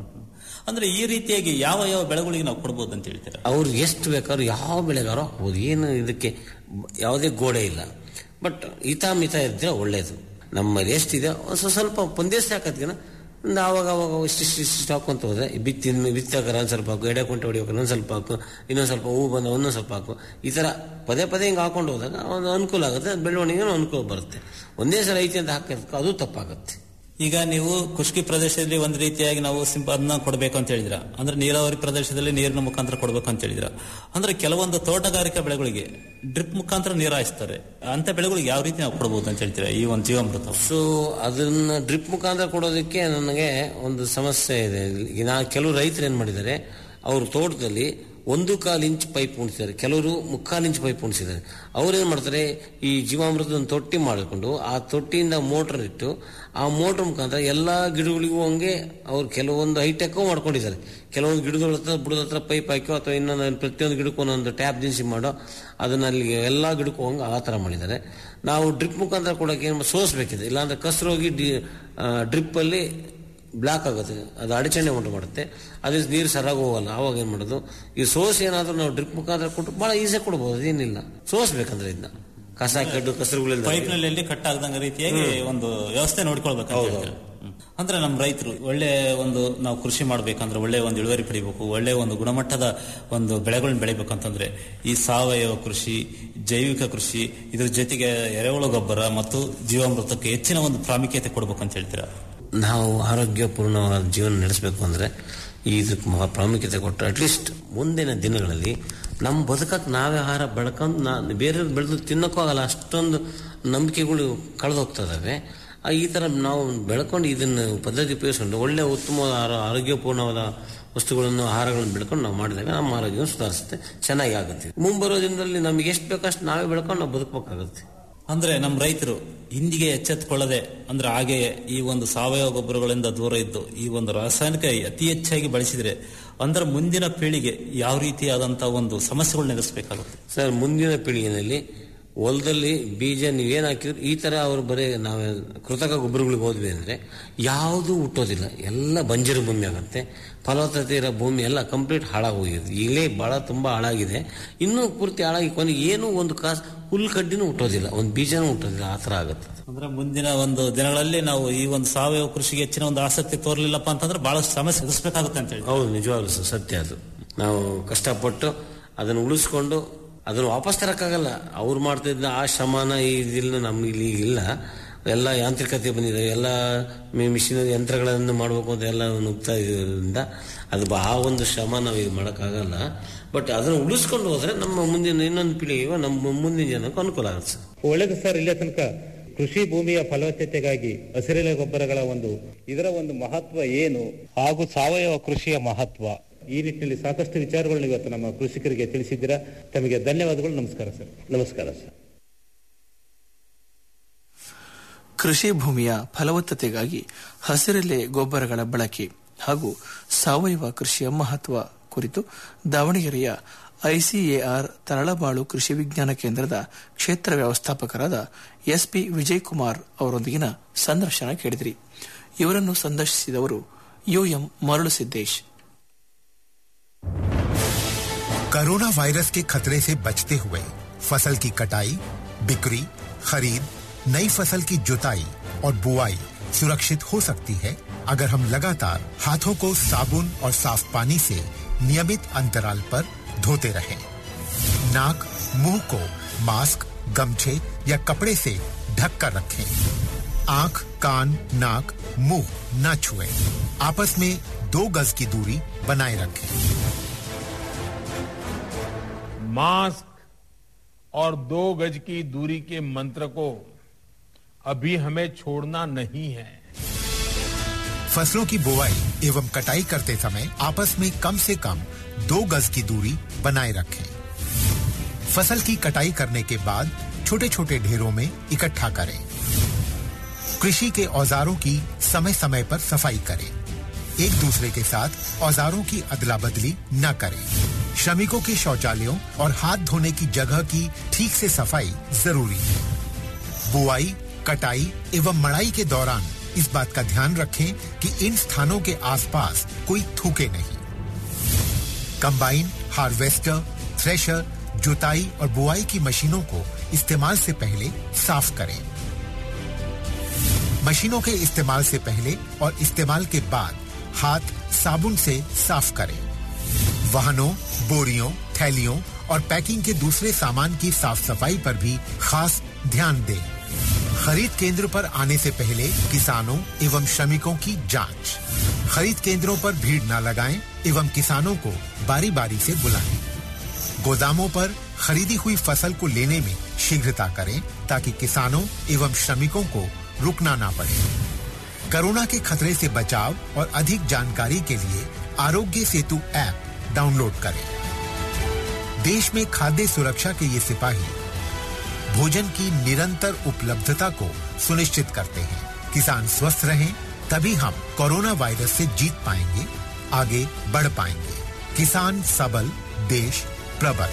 ಅಂದ್ರೆ ಈ ರೀತಿಯಾಗಿ ಯಾವ ಯಾವ ಬೆಳೆಗಳಿಗೆ ನಾವು ಕೊಡ್ಬೋದು ಅಂತ ಹೇಳ್ತೀರಾ ಅವ್ರು ಎಷ್ಟು ಬೇಕಾದ್ರೂ ಯಾವ ಬೆಳೆಗಾರೋ ಹಾಕ್ಬೋದು ಏನು ಇದಕ್ಕೆ ಬ- ಯಾವುದೇ ಗೋಡೆ ಇಲ್ಲ ಬಟ್ ಹಿತಾಮಿತ ಇದ್ರೆ ಒಳ್ಳೇದು ನಮ್ಮಲ್ಲಿ ಎಷ್ಟಿದೆ ಒಂದ್ ಸ್ವಲ್ಪ ಸ್ವಲ್ಪ ಒಂದೇ ಸಾಕದ್ಕಿನ ಒಂದು ಆವಾಗ ಅವಾಗ ಇಷ್ಟಿಷ್ಟು ಇಷ್ಟು ಹಾಕೊಂತ ಹೋದ್ರೆ ಈ ಬಿತ್ತಿ ಬಿತ್ತಾಕರ ಒಂದ್ ಸ್ವಲ್ಪ ಹಾಕು ಎಡೆ ಕುಂಟೆ ಹೊಡಿಬೇಕಾರೆ ಒಂದ್ ಸ್ವಲ್ಪ ಹಾಕು ಇನ್ನೊಂದ್ ಸ್ವಲ್ಪ ಹೂ ಬಂದ ಒಂದೊಂದ್ ಸ್ವಲ್ಪ ಹಾಕು ಈ ತರ ಪದೇ ಪದೇ ಹಿಂಗೆ ಹಾಕೊಂಡು ಹೋದಾಗ ಒಂದು ಅನುಕೂಲ ಆಗುತ್ತೆ ಬೆಳವಣಿಗೆ ಅನುಕೂಲ ಬರುತ್ತೆ ಒಂದೇ ಸಲ ಐತಿ ಅಂತ ಹಾಕೋದಕ್ಕೆ ಅದು ತಪ್ಪಾಗುತ್ತೆ ಈಗ ನೀವು ಖುಷ್ಕಿ ಪ್ರದೇಶದಲ್ಲಿ ಒಂದು ರೀತಿಯಾಗಿ ನಾವು ಸಿಂಪಡಣೆ ಕೊಡಬೇಕು ಅಂತ ಹೇಳಿದ್ರ ಅಂದ್ರೆ ನೀರಾವರಿ ಪ್ರದೇಶದಲ್ಲಿ ನೀರಿನ ಮುಖಾಂತರ ಕೊಡಬೇಕು ಅಂತ ಹೇಳಿದ್ರ ಅಂದ್ರೆ ಕೆಲವೊಂದು ತೋಟಗಾರಿಕಾ ಬೆಳೆಗಳಿಗೆ ಡ್ರಿಪ್ ಮುಖಾಂತರ ನೀರು ಹಾಯಿಸ್ತಾರೆ ಅಂತ ಬೆಳೆಗಳಿಗೆ ಯಾವ ರೀತಿ ನಾವು ಕೊಡಬಹುದು ಅಂತ ಹೇಳ್ತೀರಾ ಈ ಒಂದು ಜೀವಾಮೃತ ಸೊ ಅದನ್ನ ಡ್ರಿಪ್ ಮುಖಾಂತರ ಕೊಡೋದಕ್ಕೆ ನನಗೆ ಒಂದು ಸಮಸ್ಯೆ ಇದೆ ಈಗ ನಾ ಕೆಲವು ರೈತರು ಏನ್ ಮಾಡಿದ್ದಾರೆ ಅವ್ರ ತೋಟದಲ್ಲಿ ಒಂದು ಕಾಲು ಇಂಚ್ ಪೈಪ್ ಉಣಿಸಿದ್ದಾರೆ ಕೆಲವರು ಮುಕ್ಕಾಲು ಇಂಚ್ ಪೈಪ್ ಉಣಿಸಿದ್ದಾರೆ ಅವ್ರೇನ್ ಮಾಡ್ತಾರೆ ಈ ಜೀವಾಮೃತದ ಒಂದು ತೊಟ್ಟಿ ಮಾಡಿಕೊಂಡು ಆ ತೊಟ್ಟಿಯಿಂದ ಮೋಟರ್ ಇಟ್ಟು ಆ ಮೋಟರ್ ಮುಖಾಂತರ ಎಲ್ಲಾ ಗಿಡಗಳಿಗೂ ಹಂಗೆ ಅವ್ರು ಕೆಲವೊಂದು ಹೈಟೆಕ್ ಮಾಡ್ಕೊಂಡಿದ್ದಾರೆ ಕೆಲವೊಂದು ಗಿಡಗಳ ಹತ್ರ ಬುಡದ ಹತ್ರ ಪೈಪ್ ಹಾಕೋ ಅಥವಾ ಇನ್ನೊಂದು ಪ್ರತಿಯೊಂದು ಗಿಡಕ್ಕೂ ಒಂದೊಂದು ಟ್ಯಾಪ್ ದಿನಸಿ ಮಾಡೋ ಅದನ್ನ ಅಲ್ಲಿ ಎಲ್ಲಾ ಗಿಡಕ್ಕೂ ಹಂಗೆ ಆ ಥರ ಮಾಡಿದ್ದಾರೆ ನಾವು ಡ್ರಿಪ್ ಮುಖಾಂತರ ಕೊಡೋಕೆ ಏನು ಸೋಸ್ಬೇಕಿದೆ ಇಲ್ಲಾಂದ್ರೆ ಕಸರು ಹೋಗಿ ಡಿ ಡ್ರಿಪ್ ಅಲ್ಲಿ ಬ್ಲಾಕ್ ಆಗುತ್ತೆ ಅದು ಅಡಚಣೆ ಉಂಟು ಮಾಡುತ್ತೆ ಅದ್ರ ನೀರು ಸರಾಗ ಹೋಗಲ್ಲ ಅವಾಗ ಏನ್ ಮಾಡೋದು ಈ ಸೋಸ್ ಏನಾದ್ರೂ ನಾವು ಡ್ರಿಪ್ ಮುಖಾಂತರ ಕೊಟ್ಟು ಬಹಳ ಈಸಿ ಕೊಡ್ಬೋದು ಅದೇನಿಲ್ಲ ಸೋಸ್ಬೇಕಂದ್ರೆ ಇದನ್ನ ಕಸ ಕಡ್ಡು ಕಸರುಗಳಿಂದ ಪೈಪ್ ನಲ್ಲಿ ಎಲ್ಲಿ ಕಟ್ ಆಗದಂಗ ರೀತಿಯಾಗಿ ಒಂದು ವ್ಯವಸ್ಥೆ ನೋಡ್ಕೊಳ್ಬೇಕು ಅಂತ ಹೇಳ್ತೀರಾ? ಹ್ಮ್. ಅಂದ್ರೆ ನಮ್ಮ ರೈತರು ಒಳ್ಳೆ ಒಂದು ನಾವು ಕೃಷಿ ಮಾಡ್ಬೇಕಂದ್ರೆ ಒಳ್ಳೆ ಒಂದು ಇಳುವರಿ ಪಡಿಬೇಕು ಒಳ್ಳೆ ಒಂದು ಗುಣಮಟ್ಟದ ಒಂದು ಬೆಳೆಗಳನ್ನ ಬೆಳಿಬೇಕಂತಂದ್ರೆ ಈ ಸಾವಯವ ಕೃಷಿ ಜೈವಿಕ ಕೃಷಿ ಇದ್ರ ಜೊತೆಗೆ ಎರೆಹುಳು ಗೊಬ್ಬರ ಮತ್ತು ಜೀವಾಮೃತಕ್ಕೆ ಹೆಚ್ಚಿನ ಒಂದು ಪ್ರಾಮುಖ್ಯತೆ ಕೊಡ್ಬೇಕು ಅಂತ ಹೇಳ್ತೀರಾ ನಾವು ಆರೋಗ್ಯಪೂರ್ಣವಾದ ಜೀವನ ನಡೆಸಬೇಕು ಅಂದ್ರೆ ಇದಕ್ಕೆ ಮಹಾ ಪ್ರಾಮುಖ್ಯತೆ ಕೊಟ್ಟು ಅಟ್ಲೀಸ್ಟ್ ಮುಂದಿನ ದಿನಗಳಲ್ಲಿ ನಮ್ಮ ಬದುಕಕ್ಕೆ ನಾವೇ ಆಹಾರ ಬೆಳ್ಕೊಂಡು ನಾ ಬೇರೆ ಬೆಳೆದು ತಿನ್ನಕ್ಕೂ ಆಗಲ್ಲ ಅಷ್ಟೊಂದು ನಂಬಿಕೆಗಳು ಕಳೆದೋಗ್ತದವೆ ಆ ಈ ಥರ ನಾವು ಬೆಳ್ಕೊಂಡು ಇದನ್ನು ಪದ್ಧತಿ ಉಪಯೋಗಿಸ್ಕೊಂಡು ಒಳ್ಳೆ ಉತ್ತಮವಾದ ಆರೋ- ಆರೋಗ್ಯಪೂರ್ಣವಾದ ವಸ್ತುಗಳನ್ನು ಆಹಾರಗಳನ್ನು ಬೆಳ್ಕೊಂಡು ನಾವು ಮಾಡಿದಾಗ ನಮ್ಮ ಆರೋಗ್ಯ ಸುಧಾರಿಸುತ್ತೆ ಚೆನ್ನಾಗಿ ಆಗುತ್ತೆ ಮುಂಬರೋ ದಿನದಲ್ಲಿ ನಮ್ಗೆ ಎಷ್ಟು ಬೇಕಷ್ಟು ನಾವೇ ಬೆಳ್ಕೊಂಡು ನಾವು ಬದುಕಬೇಕಾಗುತ್ತೆ ಅಂದ್ರೆ ನಮ್ಮ ರೈತರು ಇಂದಿಗೆ ಎಚ್ಚೆತ್ತುಕೊಳ್ಳದೆ ಅಂದ್ರೆ ಹಾಗೆ ಈ ಒಂದು ಸಾವಯವ ಗೊಬ್ಬರಗಳಿಂದ ದೂರ ಇದ್ದು ಈ ಒಂದು ರಾಸಾಯನಿಕ ಅತಿ ಹೆಚ್ಚಾಗಿ ಬಳಸಿದ್ರೆ ಅಂದ್ರೆ ಮುಂದಿನ ಪೀಳಿಗೆ ಯಾವ ರೀತಿಯಾದಂತ ಒಂದು ಸಮಸ್ಯೆಗಳನ್ನ ಎದುರಿಸಬೇಕಾಗುತ್ತೆ ಸರ್ ಮುಂದಿನ ಪೀಳಿಗೆನಲ್ಲಿ ಹೊಲದಲ್ಲಿ ಬೀಜ ನೀವೇನು ಹಾಕಿದ್ರು ಈ ತರ ಅವರು ಬರೀ ನಾವು ಕೃತಕ ಗೊಬ್ಬರಗಳಿಗೆ ಹೋದ್ವಿ ಅಂದ್ರೆ ಯಾವುದೂ ಹುಟ್ಟೋದಿಲ್ಲ ಎಲ್ಲ ಬಂಜರು ಭೂಮಿ ಆಗುತ್ತೆ ಫಲವತ್ತತೆ ಇರೋ ಭೂಮಿ ಎಲ್ಲ ಕಂಪ್ಲೀಟ್ ಹಾಳಾಗೋಗಿದೆ ಈಗಲೇ ಬಹಳ ತುಂಬಾ ಹಾಳಾಗಿದೆ ಇನ್ನೂ ಪೂರ್ತಿ ಹಾಳಾಗಿ ಕೊನೆಗೆ ಏನೂ ಒಂದು ಕಾಸು ಹುಲ್ ಕಡ್ಡಿನೂ ಹುಟ್ಟೋದಿಲ್ಲ ಒಂದು ಬೀಜನೂ ಹುಟ್ಟೋದಿಲ್ಲ ಆ ಥರ ಆಗುತ್ತೆ ಅಂದ್ರೆ ಮುಂದಿನ ಒಂದು ದಿನಗಳಲ್ಲಿ ನಾವು ಈ ಒಂದು ಸಾವಯವ ಕೃಷಿಗೆ ಹೆಚ್ಚಿನ ಒಂದು ಆಸಕ್ತಿ ತೋರ್ಲಿಲ್ಲಪ್ಪ ಅಂತಂದ್ರೆ ಬಹಳಷ್ಟು ಸಮಸ್ಯೆ ಎದುರಿಸಬೇಕಾಗುತ್ತೆ ಅಂತ ಹೇಳಿ ಹೌದು ನಿಜವಾಗ್ಲೂ ಸರ್ ಸತ್ಯ ಅದು ನಾವು ಕಷ್ಟಪಟ್ಟು ಅದನ್ನು ಉಳಿಸ್ಕೊಂಡು ಅದನ್ನು ವಾಪಸ್ ತರಕ್ಕಾಗಲ್ಲ ಅವ್ರು ಮಾಡ್ತಿದ್ದ ಆ ಶ್ರಮನ ಇದಿಲ್ಲ ನಮ್ಗೆ ಇಲ್ಲಿ ಇಲ್ಲ ಎಲ್ಲ ಯಾಂತ್ರಿಕತೆ ಬಂದಿದೆ ಎಲ್ಲ ಮಿಷಿನ್ ಯಂತ್ರಗಳನ್ನು ಮಾಡಬೇಕು ಅಂತ ಎಲ್ಲ ನುಗ್ತಾ ಇರೋದ್ರಿಂದ ಅದು ಬ- ಆ ಒಂದು ಶ್ರಮ ನಾವು ಈಗ ಮಾಡೋಕ್ಕಾಗಲ್ಲ ಬಟ್ ಅದನ್ನು ಉಳಿಸ್ಕೊಂಡು ಹೋದ್ರೆ ನಮ್ಮ ಮುಂದಿನ ಇನ್ನೊಂದು ಪೀಳಿಗೆಗೂ ನಮ್ಮ ಮುಂದಿನ ಜನಕ್ಕೂ ಅನುಕೂಲ ಆಗುತ್ತೆ ಸರ್ ಒಳ್ಳೆಯದು ಸರ್ ಇಲ್ಲೇ ತನಕ ಕೃಷಿ ಭೂಮಿಯ ಫಲವತ್ತತೆಗಾಗಿ ಹಸಿರೆಲೆ ಗೊಬ್ಬರಗಳ ಒಂದು ಇದರ ಒಂದು ಮಹತ್ವ ಏನು ಹಾಗೂ ಸಾವಯವ ಕೃಷಿಯ ಮಹತ್ವ ಈ ನಿಟ್ಟಿನಲ್ಲಿ ಸಾಕಷ್ಟು ವಿಚಾರಗಳನ್ನು ಇವತ್ತು ನಮ್ಮ ಕೃಷಿಕರಿಗೆ ತಿಳಿಸಿದ್ದೀರಾ ತಮಗೆ ಧನ್ಯವಾದಗಳು ನಮಸ್ಕಾರ ಸರ್ ನಮಸ್ಕಾರ ಸರ್ ಕೃಷಿ ಭೂಮಿಯ ಫಲವತ್ತತೆಗಾಗಿ ಹಸಿರೆಲೆ ಗೊಬ್ಬರಗಳ ಬಳಕೆ ಹಾಗೂ ಸಾವಯವ ಕೃಷಿಯ ಮಹತ್ವ ಕುರಿತು ದಾವಣಗೆರೆಯ ಐಸಿಎಆರ್ ತರಳಬಾಳು ಕೃಷಿ ವಿಜ್ಞಾನ ಕೇಂದ್ರದ ಕ್ಷೇತ್ರ ವ್ಯವಸ್ಥಾಪಕರಾದ ಎಸ್ಪಿ ವಿಜಯಕುಮಾರ್ ಅವರೊಂದಿಗಿನ ಸಂದರ್ಶನ ಕೇಳಿದಿರಿ ಇವರನ್ನು ಸಂದರ್ಶಿಸಿದವರು ಯುಎಂ ಮರಳು ಸಿದ್ದೇಶ್ कोरोना वायरस के खतरे से बचते हुए फसल की कटाई बिक्री खरीद नई फसल की जुताई और बुआई सुरक्षित हो सकती है अगर हम लगातार हाथों को साबुन और साफ पानी से नियमित अंतराल पर धोते रहें नाक मुंह को मास्क गमछे या कपड़े से ढक कर रखें आंख कान नाक मुंह न छुएं आपस में दो गज की दूरी बनाए रखें मास्क और दो गज की दूरी के मंत्र को अभी हमें छोड़ना नहीं है फसलों की बुवाई एवं कटाई करते समय आपस में कम से कम दो गज की दूरी बनाए रखें फसल की कटाई करने के बाद छोटे छोटे ढेरों में इकट्ठा करें कृषि के औजारों की समय समय पर सफाई करें एक दूसरे के साथ औजारों की अदला बदली न करें श्रमिकों के शौचालयों और हाथ धोने की जगह की ठीक से सफाई जरूरी है बुआई कटाई एवं मड़ाई के दौरान इस बात का ध्यान रखें कि इन स्थानों के आसपास कोई थूके नहीं कंबाइन हार्वेस्टर थ्रेशर जुताई और बुआई की मशीनों को इस्तेमाल से पहले साफ करें मशीनों के इस्तेमाल से पहले और इस्तेमाल के बाद हाथ साबुन से साफ करें वाहनों बोरियों थैलियों और पैकिंग के दूसरे सामान की साफ सफाई पर भी खास ध्यान दें खरीद केंद्र पर आने से पहले किसानों एवं श्रमिकों की जांच खरीद केंद्रों पर भीड़ न लगाएं एवं किसानों को बारी बारी से बुलाएं गोदामों पर खरीदी हुई फसल को लेने में शीघ्रता करें ताकि किसानों एवं श्रमिकों को रुकना ना पड़े कोरोना के खतरे से बचाव और अधिक जानकारी के लिए आरोग्य सेतु ऐप डाउनलोड करें देश में खाद्य सुरक्षा के ये सिपाही भोजन की निरंतर उपलब्धता को सुनिश्चित करते हैं किसान स्वस्थ रहें तभी हम कोरोना वायरस से जीत पाएंगे आगे बढ़ पाएंगे किसान सबल देश प्रबल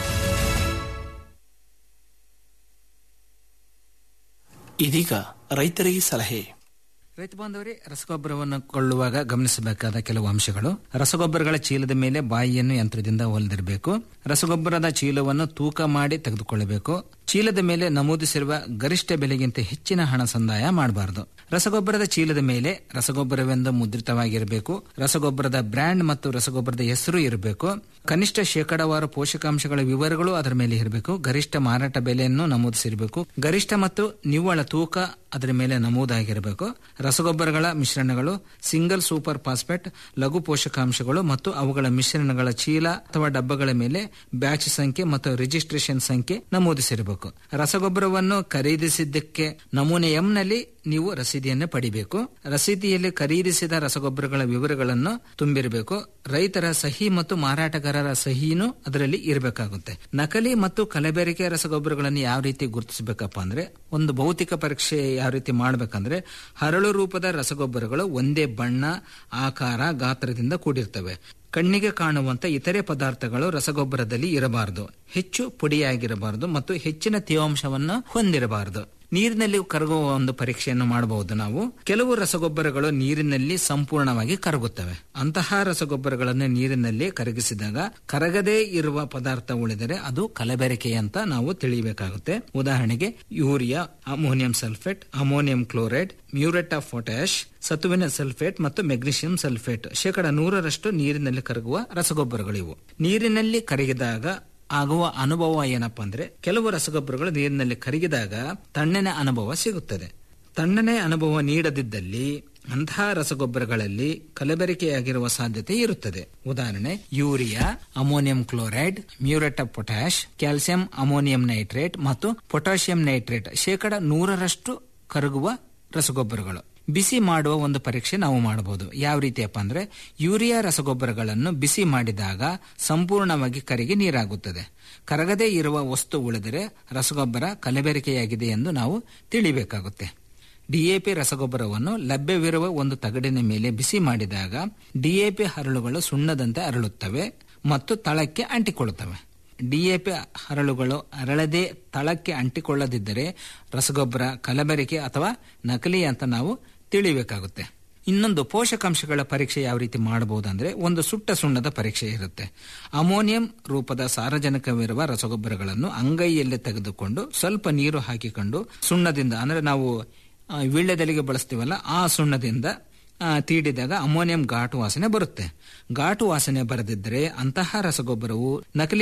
ಇದೀಗ ರೈತರಿಗೆ ಸಲಹೆ ರೈತ ಬಾಂಧವರೇ ರಸಗೊಬ್ಬರವನ್ನು ಕೊಳ್ಳುವಾಗ ಗಮನಿಸಬೇಕಾದ ಕೆಲವು ಅಂಶಗಳು ರಸಗೊಬ್ಬರಗಳ ಚೀಲದ ಮೇಲೆ ಬಾಯಿಯನ್ನು ಯಂತ್ರದಿಂದ ಹೊಲಿದಿರಬೇಕು ರಸಗೊಬ್ಬರದ ಚೀಲವನ್ನು ತೂಕ ಮಾಡಿ ತೆಗೆದುಕೊಳ್ಳಬೇಕು ಚೀಲದ ಮೇಲೆ ನಮೂದಿಸಿರುವ ಗರಿಷ್ಠ ಬೆಲೆಗಿಂತ ಹೆಚ್ಚಿನ ಹಣ ಸಂದಾಯ ಮಾಡಬಾರದು ರಸಗೊಬ್ಬರದ ಚೀಲದ ಮೇಲೆ ರಸಗೊಬ್ಬರವೆಂದು ಮುದ್ರಿತವಾಗಿರಬೇಕು ರಸಗೊಬ್ಬರದ ಬ್ರ್ಯಾಂಡ್ ಮತ್ತು ರಸಗೊಬ್ಬರದ ಹೆಸರು ಇರಬೇಕು ಕನಿಷ್ಠ ಶೇಕಡಾವಾರು ಪೋಷಕಾಂಶಗಳ ವಿವರಗಳು ಅದರ ಮೇಲೆ ಇರಬೇಕು ಗರಿಷ್ಠ ಮಾರಾಟ ಬೆಲೆಯನ್ನು ನಮೂದಿಸಿರಬೇಕು ಗರಿಷ್ಠ ಮತ್ತು ನಿವ್ವಳ ತೂಕ ಅದರ ಮೇಲೆ ನಮೂದಾಗಿರಬೇಕು ರಸಗೊಬ್ಬರಗಳ ಮಿಶ್ರಣಗಳು ಸಿಂಗಲ್ ಸೂಪರ್ ಫಾಸ್ಫೇಟ್ ಲಘು ಪೋಷಕಾಂಶಗಳು ಮತ್ತು ಅವುಗಳ ಮಿಶ್ರಣಗಳ ಚೀಲ ಅಥವಾ ಡಬ್ಬಗಳ ಮೇಲೆ ಬ್ಯಾಚ್ ಸಂಖ್ಯೆ ಮತ್ತು ರಿಜಿಸ್ಟ್ರೇಷನ್ ಸಂಖ್ಯೆ ನಮೂದಿಸಿರಬೇಕು ರಸಗೊಬ್ಬರವನ್ನು ಖರೀದಿಸಿದ್ದಕ್ಕೆ ನಮೂನೆ ಎಂನಲ್ಲಿ ನೀವು ರಸೀದಿಯನ್ನು ಪಡಿಬೇಕು ರಸೀದಿಯಲ್ಲಿ ಖರೀದಿಸಿದ ರಸಗೊಬ್ಬರಗಳ ವಿವರಗಳನ್ನು ತುಂಬಿರಬೇಕು ರೈತರ ಸಹಿ ಮತ್ತು ಮಾರಾಟಗಾರರ ಸಹಿನೂ ಅದರಲ್ಲಿ ಇರಬೇಕಾಗುತ್ತೆ ನಕಲಿ ಮತ್ತು ಕಲಬೆರಕೆ ರಸಗೊಬ್ಬರಗಳನ್ನು ಯಾವ ರೀತಿ ಗುರುತಿಸಬೇಕಪ್ಪ ಅಂದ್ರೆ ಒಂದು ಭೌತಿಕ ಪರೀಕ್ಷೆ ಯಾವ ರೀತಿ ಮಾಡಬೇಕಂದ್ರೆ ಹರಳು ರೂಪದ ರಸಗೊಬ್ಬರಗಳು ಒಂದೇ ಬಣ್ಣ ಆಕಾರ ಗಾತ್ರದಿಂದ ಕೂಡಿರ್ತವೆ ಕಣ್ಣಿಗೆ ಕಾಣುವಂತ ಇತರೆ ಪದಾರ್ಥಗಳು ರಸಗೊಬ್ಬರದಲ್ಲಿ ಇರಬಾರದು ಹೆಚ್ಚು ಪುಡಿಯಾಗಿರಬಾರದು ಮತ್ತು ಹೆಚ್ಚಿನ ತೇವಾಂಶವನ್ನು ಹೊಂದಿರಬಾರದು ನೀರಿನಲ್ಲಿ ಕರಗುವ ಒಂದು ಪರೀಕ್ಷೆಯನ್ನು ಮಾಡಬಹುದು ನಾವು ಕೆಲವು ರಸಗೊಬ್ಬರಗಳು ನೀರಿನಲ್ಲಿ ಸಂಪೂರ್ಣವಾಗಿ ಕರಗುತ್ತವೆ ಅಂತಹ ರಸಗೊಬ್ಬರಗಳನ್ನು ನೀರಿನಲ್ಲಿ ಕರಗಿಸಿದಾಗ ಕರಗದೇ ಇರುವ ಪದಾರ್ಥ ಉಳಿದರೆ ಅದು ಕಲಬೆರಕೆ ಅಂತ ನಾವು ತಿಳಿಯಬೇಕಾಗುತ್ತೆ ಉದಾಹರಣೆಗೆ urea ammonium sulphate ammonium chloride muriate of potash ಸತುವಿನ ಸಲ್ಫೇಟ್ ಮತ್ತು ಮೆಗ್ನೀಷಿಯಂ ಸಲ್ಫೇಟ್ ಶೇಕಡ ನೂರರಷ್ಟು ನೀರಿನಲ್ಲಿ ಕರಗುವ ರಸಗೊಬ್ಬರಗಳು ಇವು ನೀರಿನಲ್ಲಿ ಕರಗಿದಾಗ ಆಗುವ ಅನುಭವ ಏನಪ್ಪಾ ಅಂದ್ರೆ ಕೆಲವು ರಸಗೊಬ್ಬರಗಳು ನೀರಿನಲ್ಲಿ ಕರಗಿದಾಗ ತಣ್ಣನೆ ಅನುಭವ ಸಿಗುತ್ತದೆ ತಣ್ಣನೆ ಅನುಭವ ನೀಡದಿದ್ದಲ್ಲಿ ಅಂತಹ ರಸಗೊಬ್ಬರಗಳಲ್ಲಿ ಕಲಬೆರಕೆಯಾಗಿರುವ ಸಾಧ್ಯತೆ ಇರುತ್ತದೆ ಉದಾಹರಣೆ urea ammonium chloride muriate of potash calcium ammonium nitrate ಮತ್ತು ಪೊಟ್ಯಾಷಿಯಂ ನೈಟ್ರೇಟ್ ಶೇಕಡ ನೂರರಷ್ಟು ಕರಗುವ ರಸಗೊಬ್ಬರಗಳು ಬಿಸಿ ಮಾಡುವ ಒಂದು ಪರೀಕ್ಷೆ ನಾವು ಮಾಡಬಹುದು ಯಾವ ರೀತಿಯಪ್ಪ ಅಂದ್ರೆ ಯೂರಿಯಾ ರಸಗೊಬ್ಬರಗಳನ್ನು ಬಿಸಿ ಮಾಡಿದಾಗ ಸಂಪೂರ್ಣವಾಗಿ ಕರಗಿ ನೀರಾಗುತ್ತದೆ ಕರಗದೇ ಇರುವ ವಸ್ತು ಉಳಿದರೆ ರಸಗೊಬ್ಬರ ಕಲಬೆರಕೆಯಾಗಿದೆ ಎಂದು ನಾವು ತಿಳಿಬೇಕಾಗುತ್ತೆ ಡಿಎಪಿ ರಸಗೊಬ್ಬರವನ್ನು ಲಭ್ಯವಿರುವ ಒಂದು ತಗಡಿನ ಮೇಲೆ ಬಿಸಿ ಮಾಡಿದಾಗ ಡಿಎಪಿ ಹರಳುಗಳು ಸುಣ್ಣದಂತೆ ಅರಳುತ್ತವೆ ಮತ್ತು ತಳಕ್ಕೆ ಅಂಟಿಕೊಳ್ಳುತ್ತವೆ ಡಿಎಪಿ ಹರಳುಗಳು ಅರಳದೆ ತಳಕ್ಕೆ ಅಂಟಿಕೊಳ್ಳದಿದ್ದರೆ ರಸಗೊಬ್ಬರ ಕಲಬೆರಕೆ ಅಥವಾ ನಕಲಿ ಅಂತ ನಾವು ತಿಳಿಬೇಕಾಗುತ್ತೆ ಇನ್ನೊಂದು ಪೋಷಕಾಂಶಗಳ ಪರೀಕ್ಷೆ ಯಾವ ರೀತಿ ಮಾಡಬಹುದಂದ್ರೆ ಒಂದು ಸುಟ್ಟ ಸುಣ್ಣದ ಪರೀಕ್ಷೆ ಇರುತ್ತೆ ಅಮೋನಿಯಂ ರೂಪದ ಸಾರಜನಕವಿರುವ ರಸಗೊಬ್ಬರಗಳನ್ನು ಅಂಗೈಯಲ್ಲಿ ತೆಗೆದುಕೊಂಡು ಸ್ವಲ್ಪ ನೀರು ಹಾಕಿಕೊಂಡು ಸುಣ್ಣದಿಂದ ಅಂದ್ರೆ ನಾವು ವೀಳ್ಯದೆಲೆಗೆ ಬಳಸ್ತೀವಲ್ಲ ಆ ಸುಣ್ಣದಿಂದ ತೀಡಿದಾಗ ಅಮೋನಿಯಂ ಘಾಟು ವಾಸನೆ ಬರುತ್ತೆ ಘಾಟು ವಾಸನೆ ಬರದಿದ್ದರೆ ಅಂತಹ ರಸಗೊಬ್ಬರವು ನಕಲಿ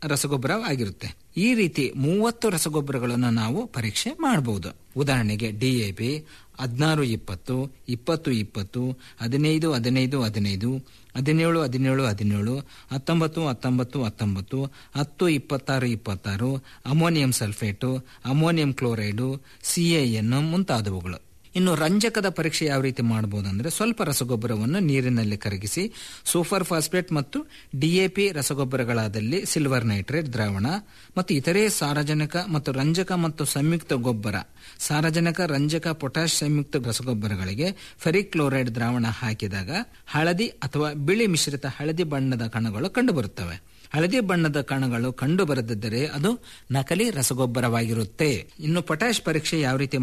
ರಸಗೊಬ್ಬರ ಆಗಿರುತ್ತೆ ಈ ರೀತಿ ಮೂವತ್ತು ರಸಗೊಬ್ಬರಗಳನ್ನು ನಾವು ಪರೀಕ್ಷೆ ಮಾಡಬಹುದು ಉದಾಹರಣೆಗೆ ಡಿಎಪಿ ಹದಿನಾರು ಇಪ್ಪತ್ತು ಇಪ್ಪತ್ತು ಇಪ್ಪತ್ತು ಹದಿನೈದು ಹದಿನೈದು ಹದಿನೈದು ಹದಿನೇಳು ಹದಿನೇಳು ಹದಿನೇಳು ಹತ್ತೊಂಬತ್ತು ಹತ್ತೊಂಬತ್ತು ಹತ್ತೊಂಬತ್ತು ಹತ್ತು ಇಪ್ಪತ್ತಾರು ಇಪ್ಪತ್ತಾರು ammonium sulphate ammonium chloride CAN ಮುಂತಾದವುಗಳು ಇನ್ನು ರಂಜಕದ ಪರೀಕ್ಷೆ ಯಾವ ರೀತಿ ಮಾಡಬಹುದು ಅಂದ್ರೆ ಸ್ವಲ್ಪ ರಸಗೊಬ್ಬರವನ್ನು ನೀರಿನಲ್ಲಿ ಕರಗಿಸಿ ಸೂಪರ್ ಫಾಸ್ಫೇಟ್ ಮತ್ತು ಡಿಎಪಿ ರಸಗೊಬ್ಬರಗಳಾದಲ್ಲಿ ಸಿಲ್ವರ್ ನೈಟ್ರೇಟ್ ದ್ರಾವಣ ಮತ್ತು ಇತರೆ ಸಾರಜನಕ ಮತ್ತು ರಂಜಕ ಮತ್ತು ಸಂಯುಕ್ತ ಗೊಬ್ಬರ ಸಾರಜನಕ ರಂಜಕ ಪೊಟ್ಯಾಶ್ ಸಂಯುಕ್ತ ರಸಗೊಬ್ಬರಗಳಿಗೆ ಫೆರಿಕ್ ಕ್ಲೋರೈಡ್ ದ್ರಾವಣ ಹಾಕಿದಾಗ ಹಳದಿ ಅಥವಾ ಬಿಳಿ ಮಿಶ್ರಿತ ಹಳದಿ ಬಣ್ಣದ ಕಣಗಳು ಕಂಡುಬರುತ್ತವೆ ಹಳದಿ ಬಣ್ಣದ ಕಣಗಳು ಕಂಡು ಬರದಿದ್ದರೆ ಅದು ನಕಲಿ ರಸಗೊಬ್ಬರವಾಗಿರುತ್ತೆ ಇನ್ನು ಪೊಟ್ಯಾಶ್ ಪರೀಕ್ಷೆ ಯಾವ ರೀತಿ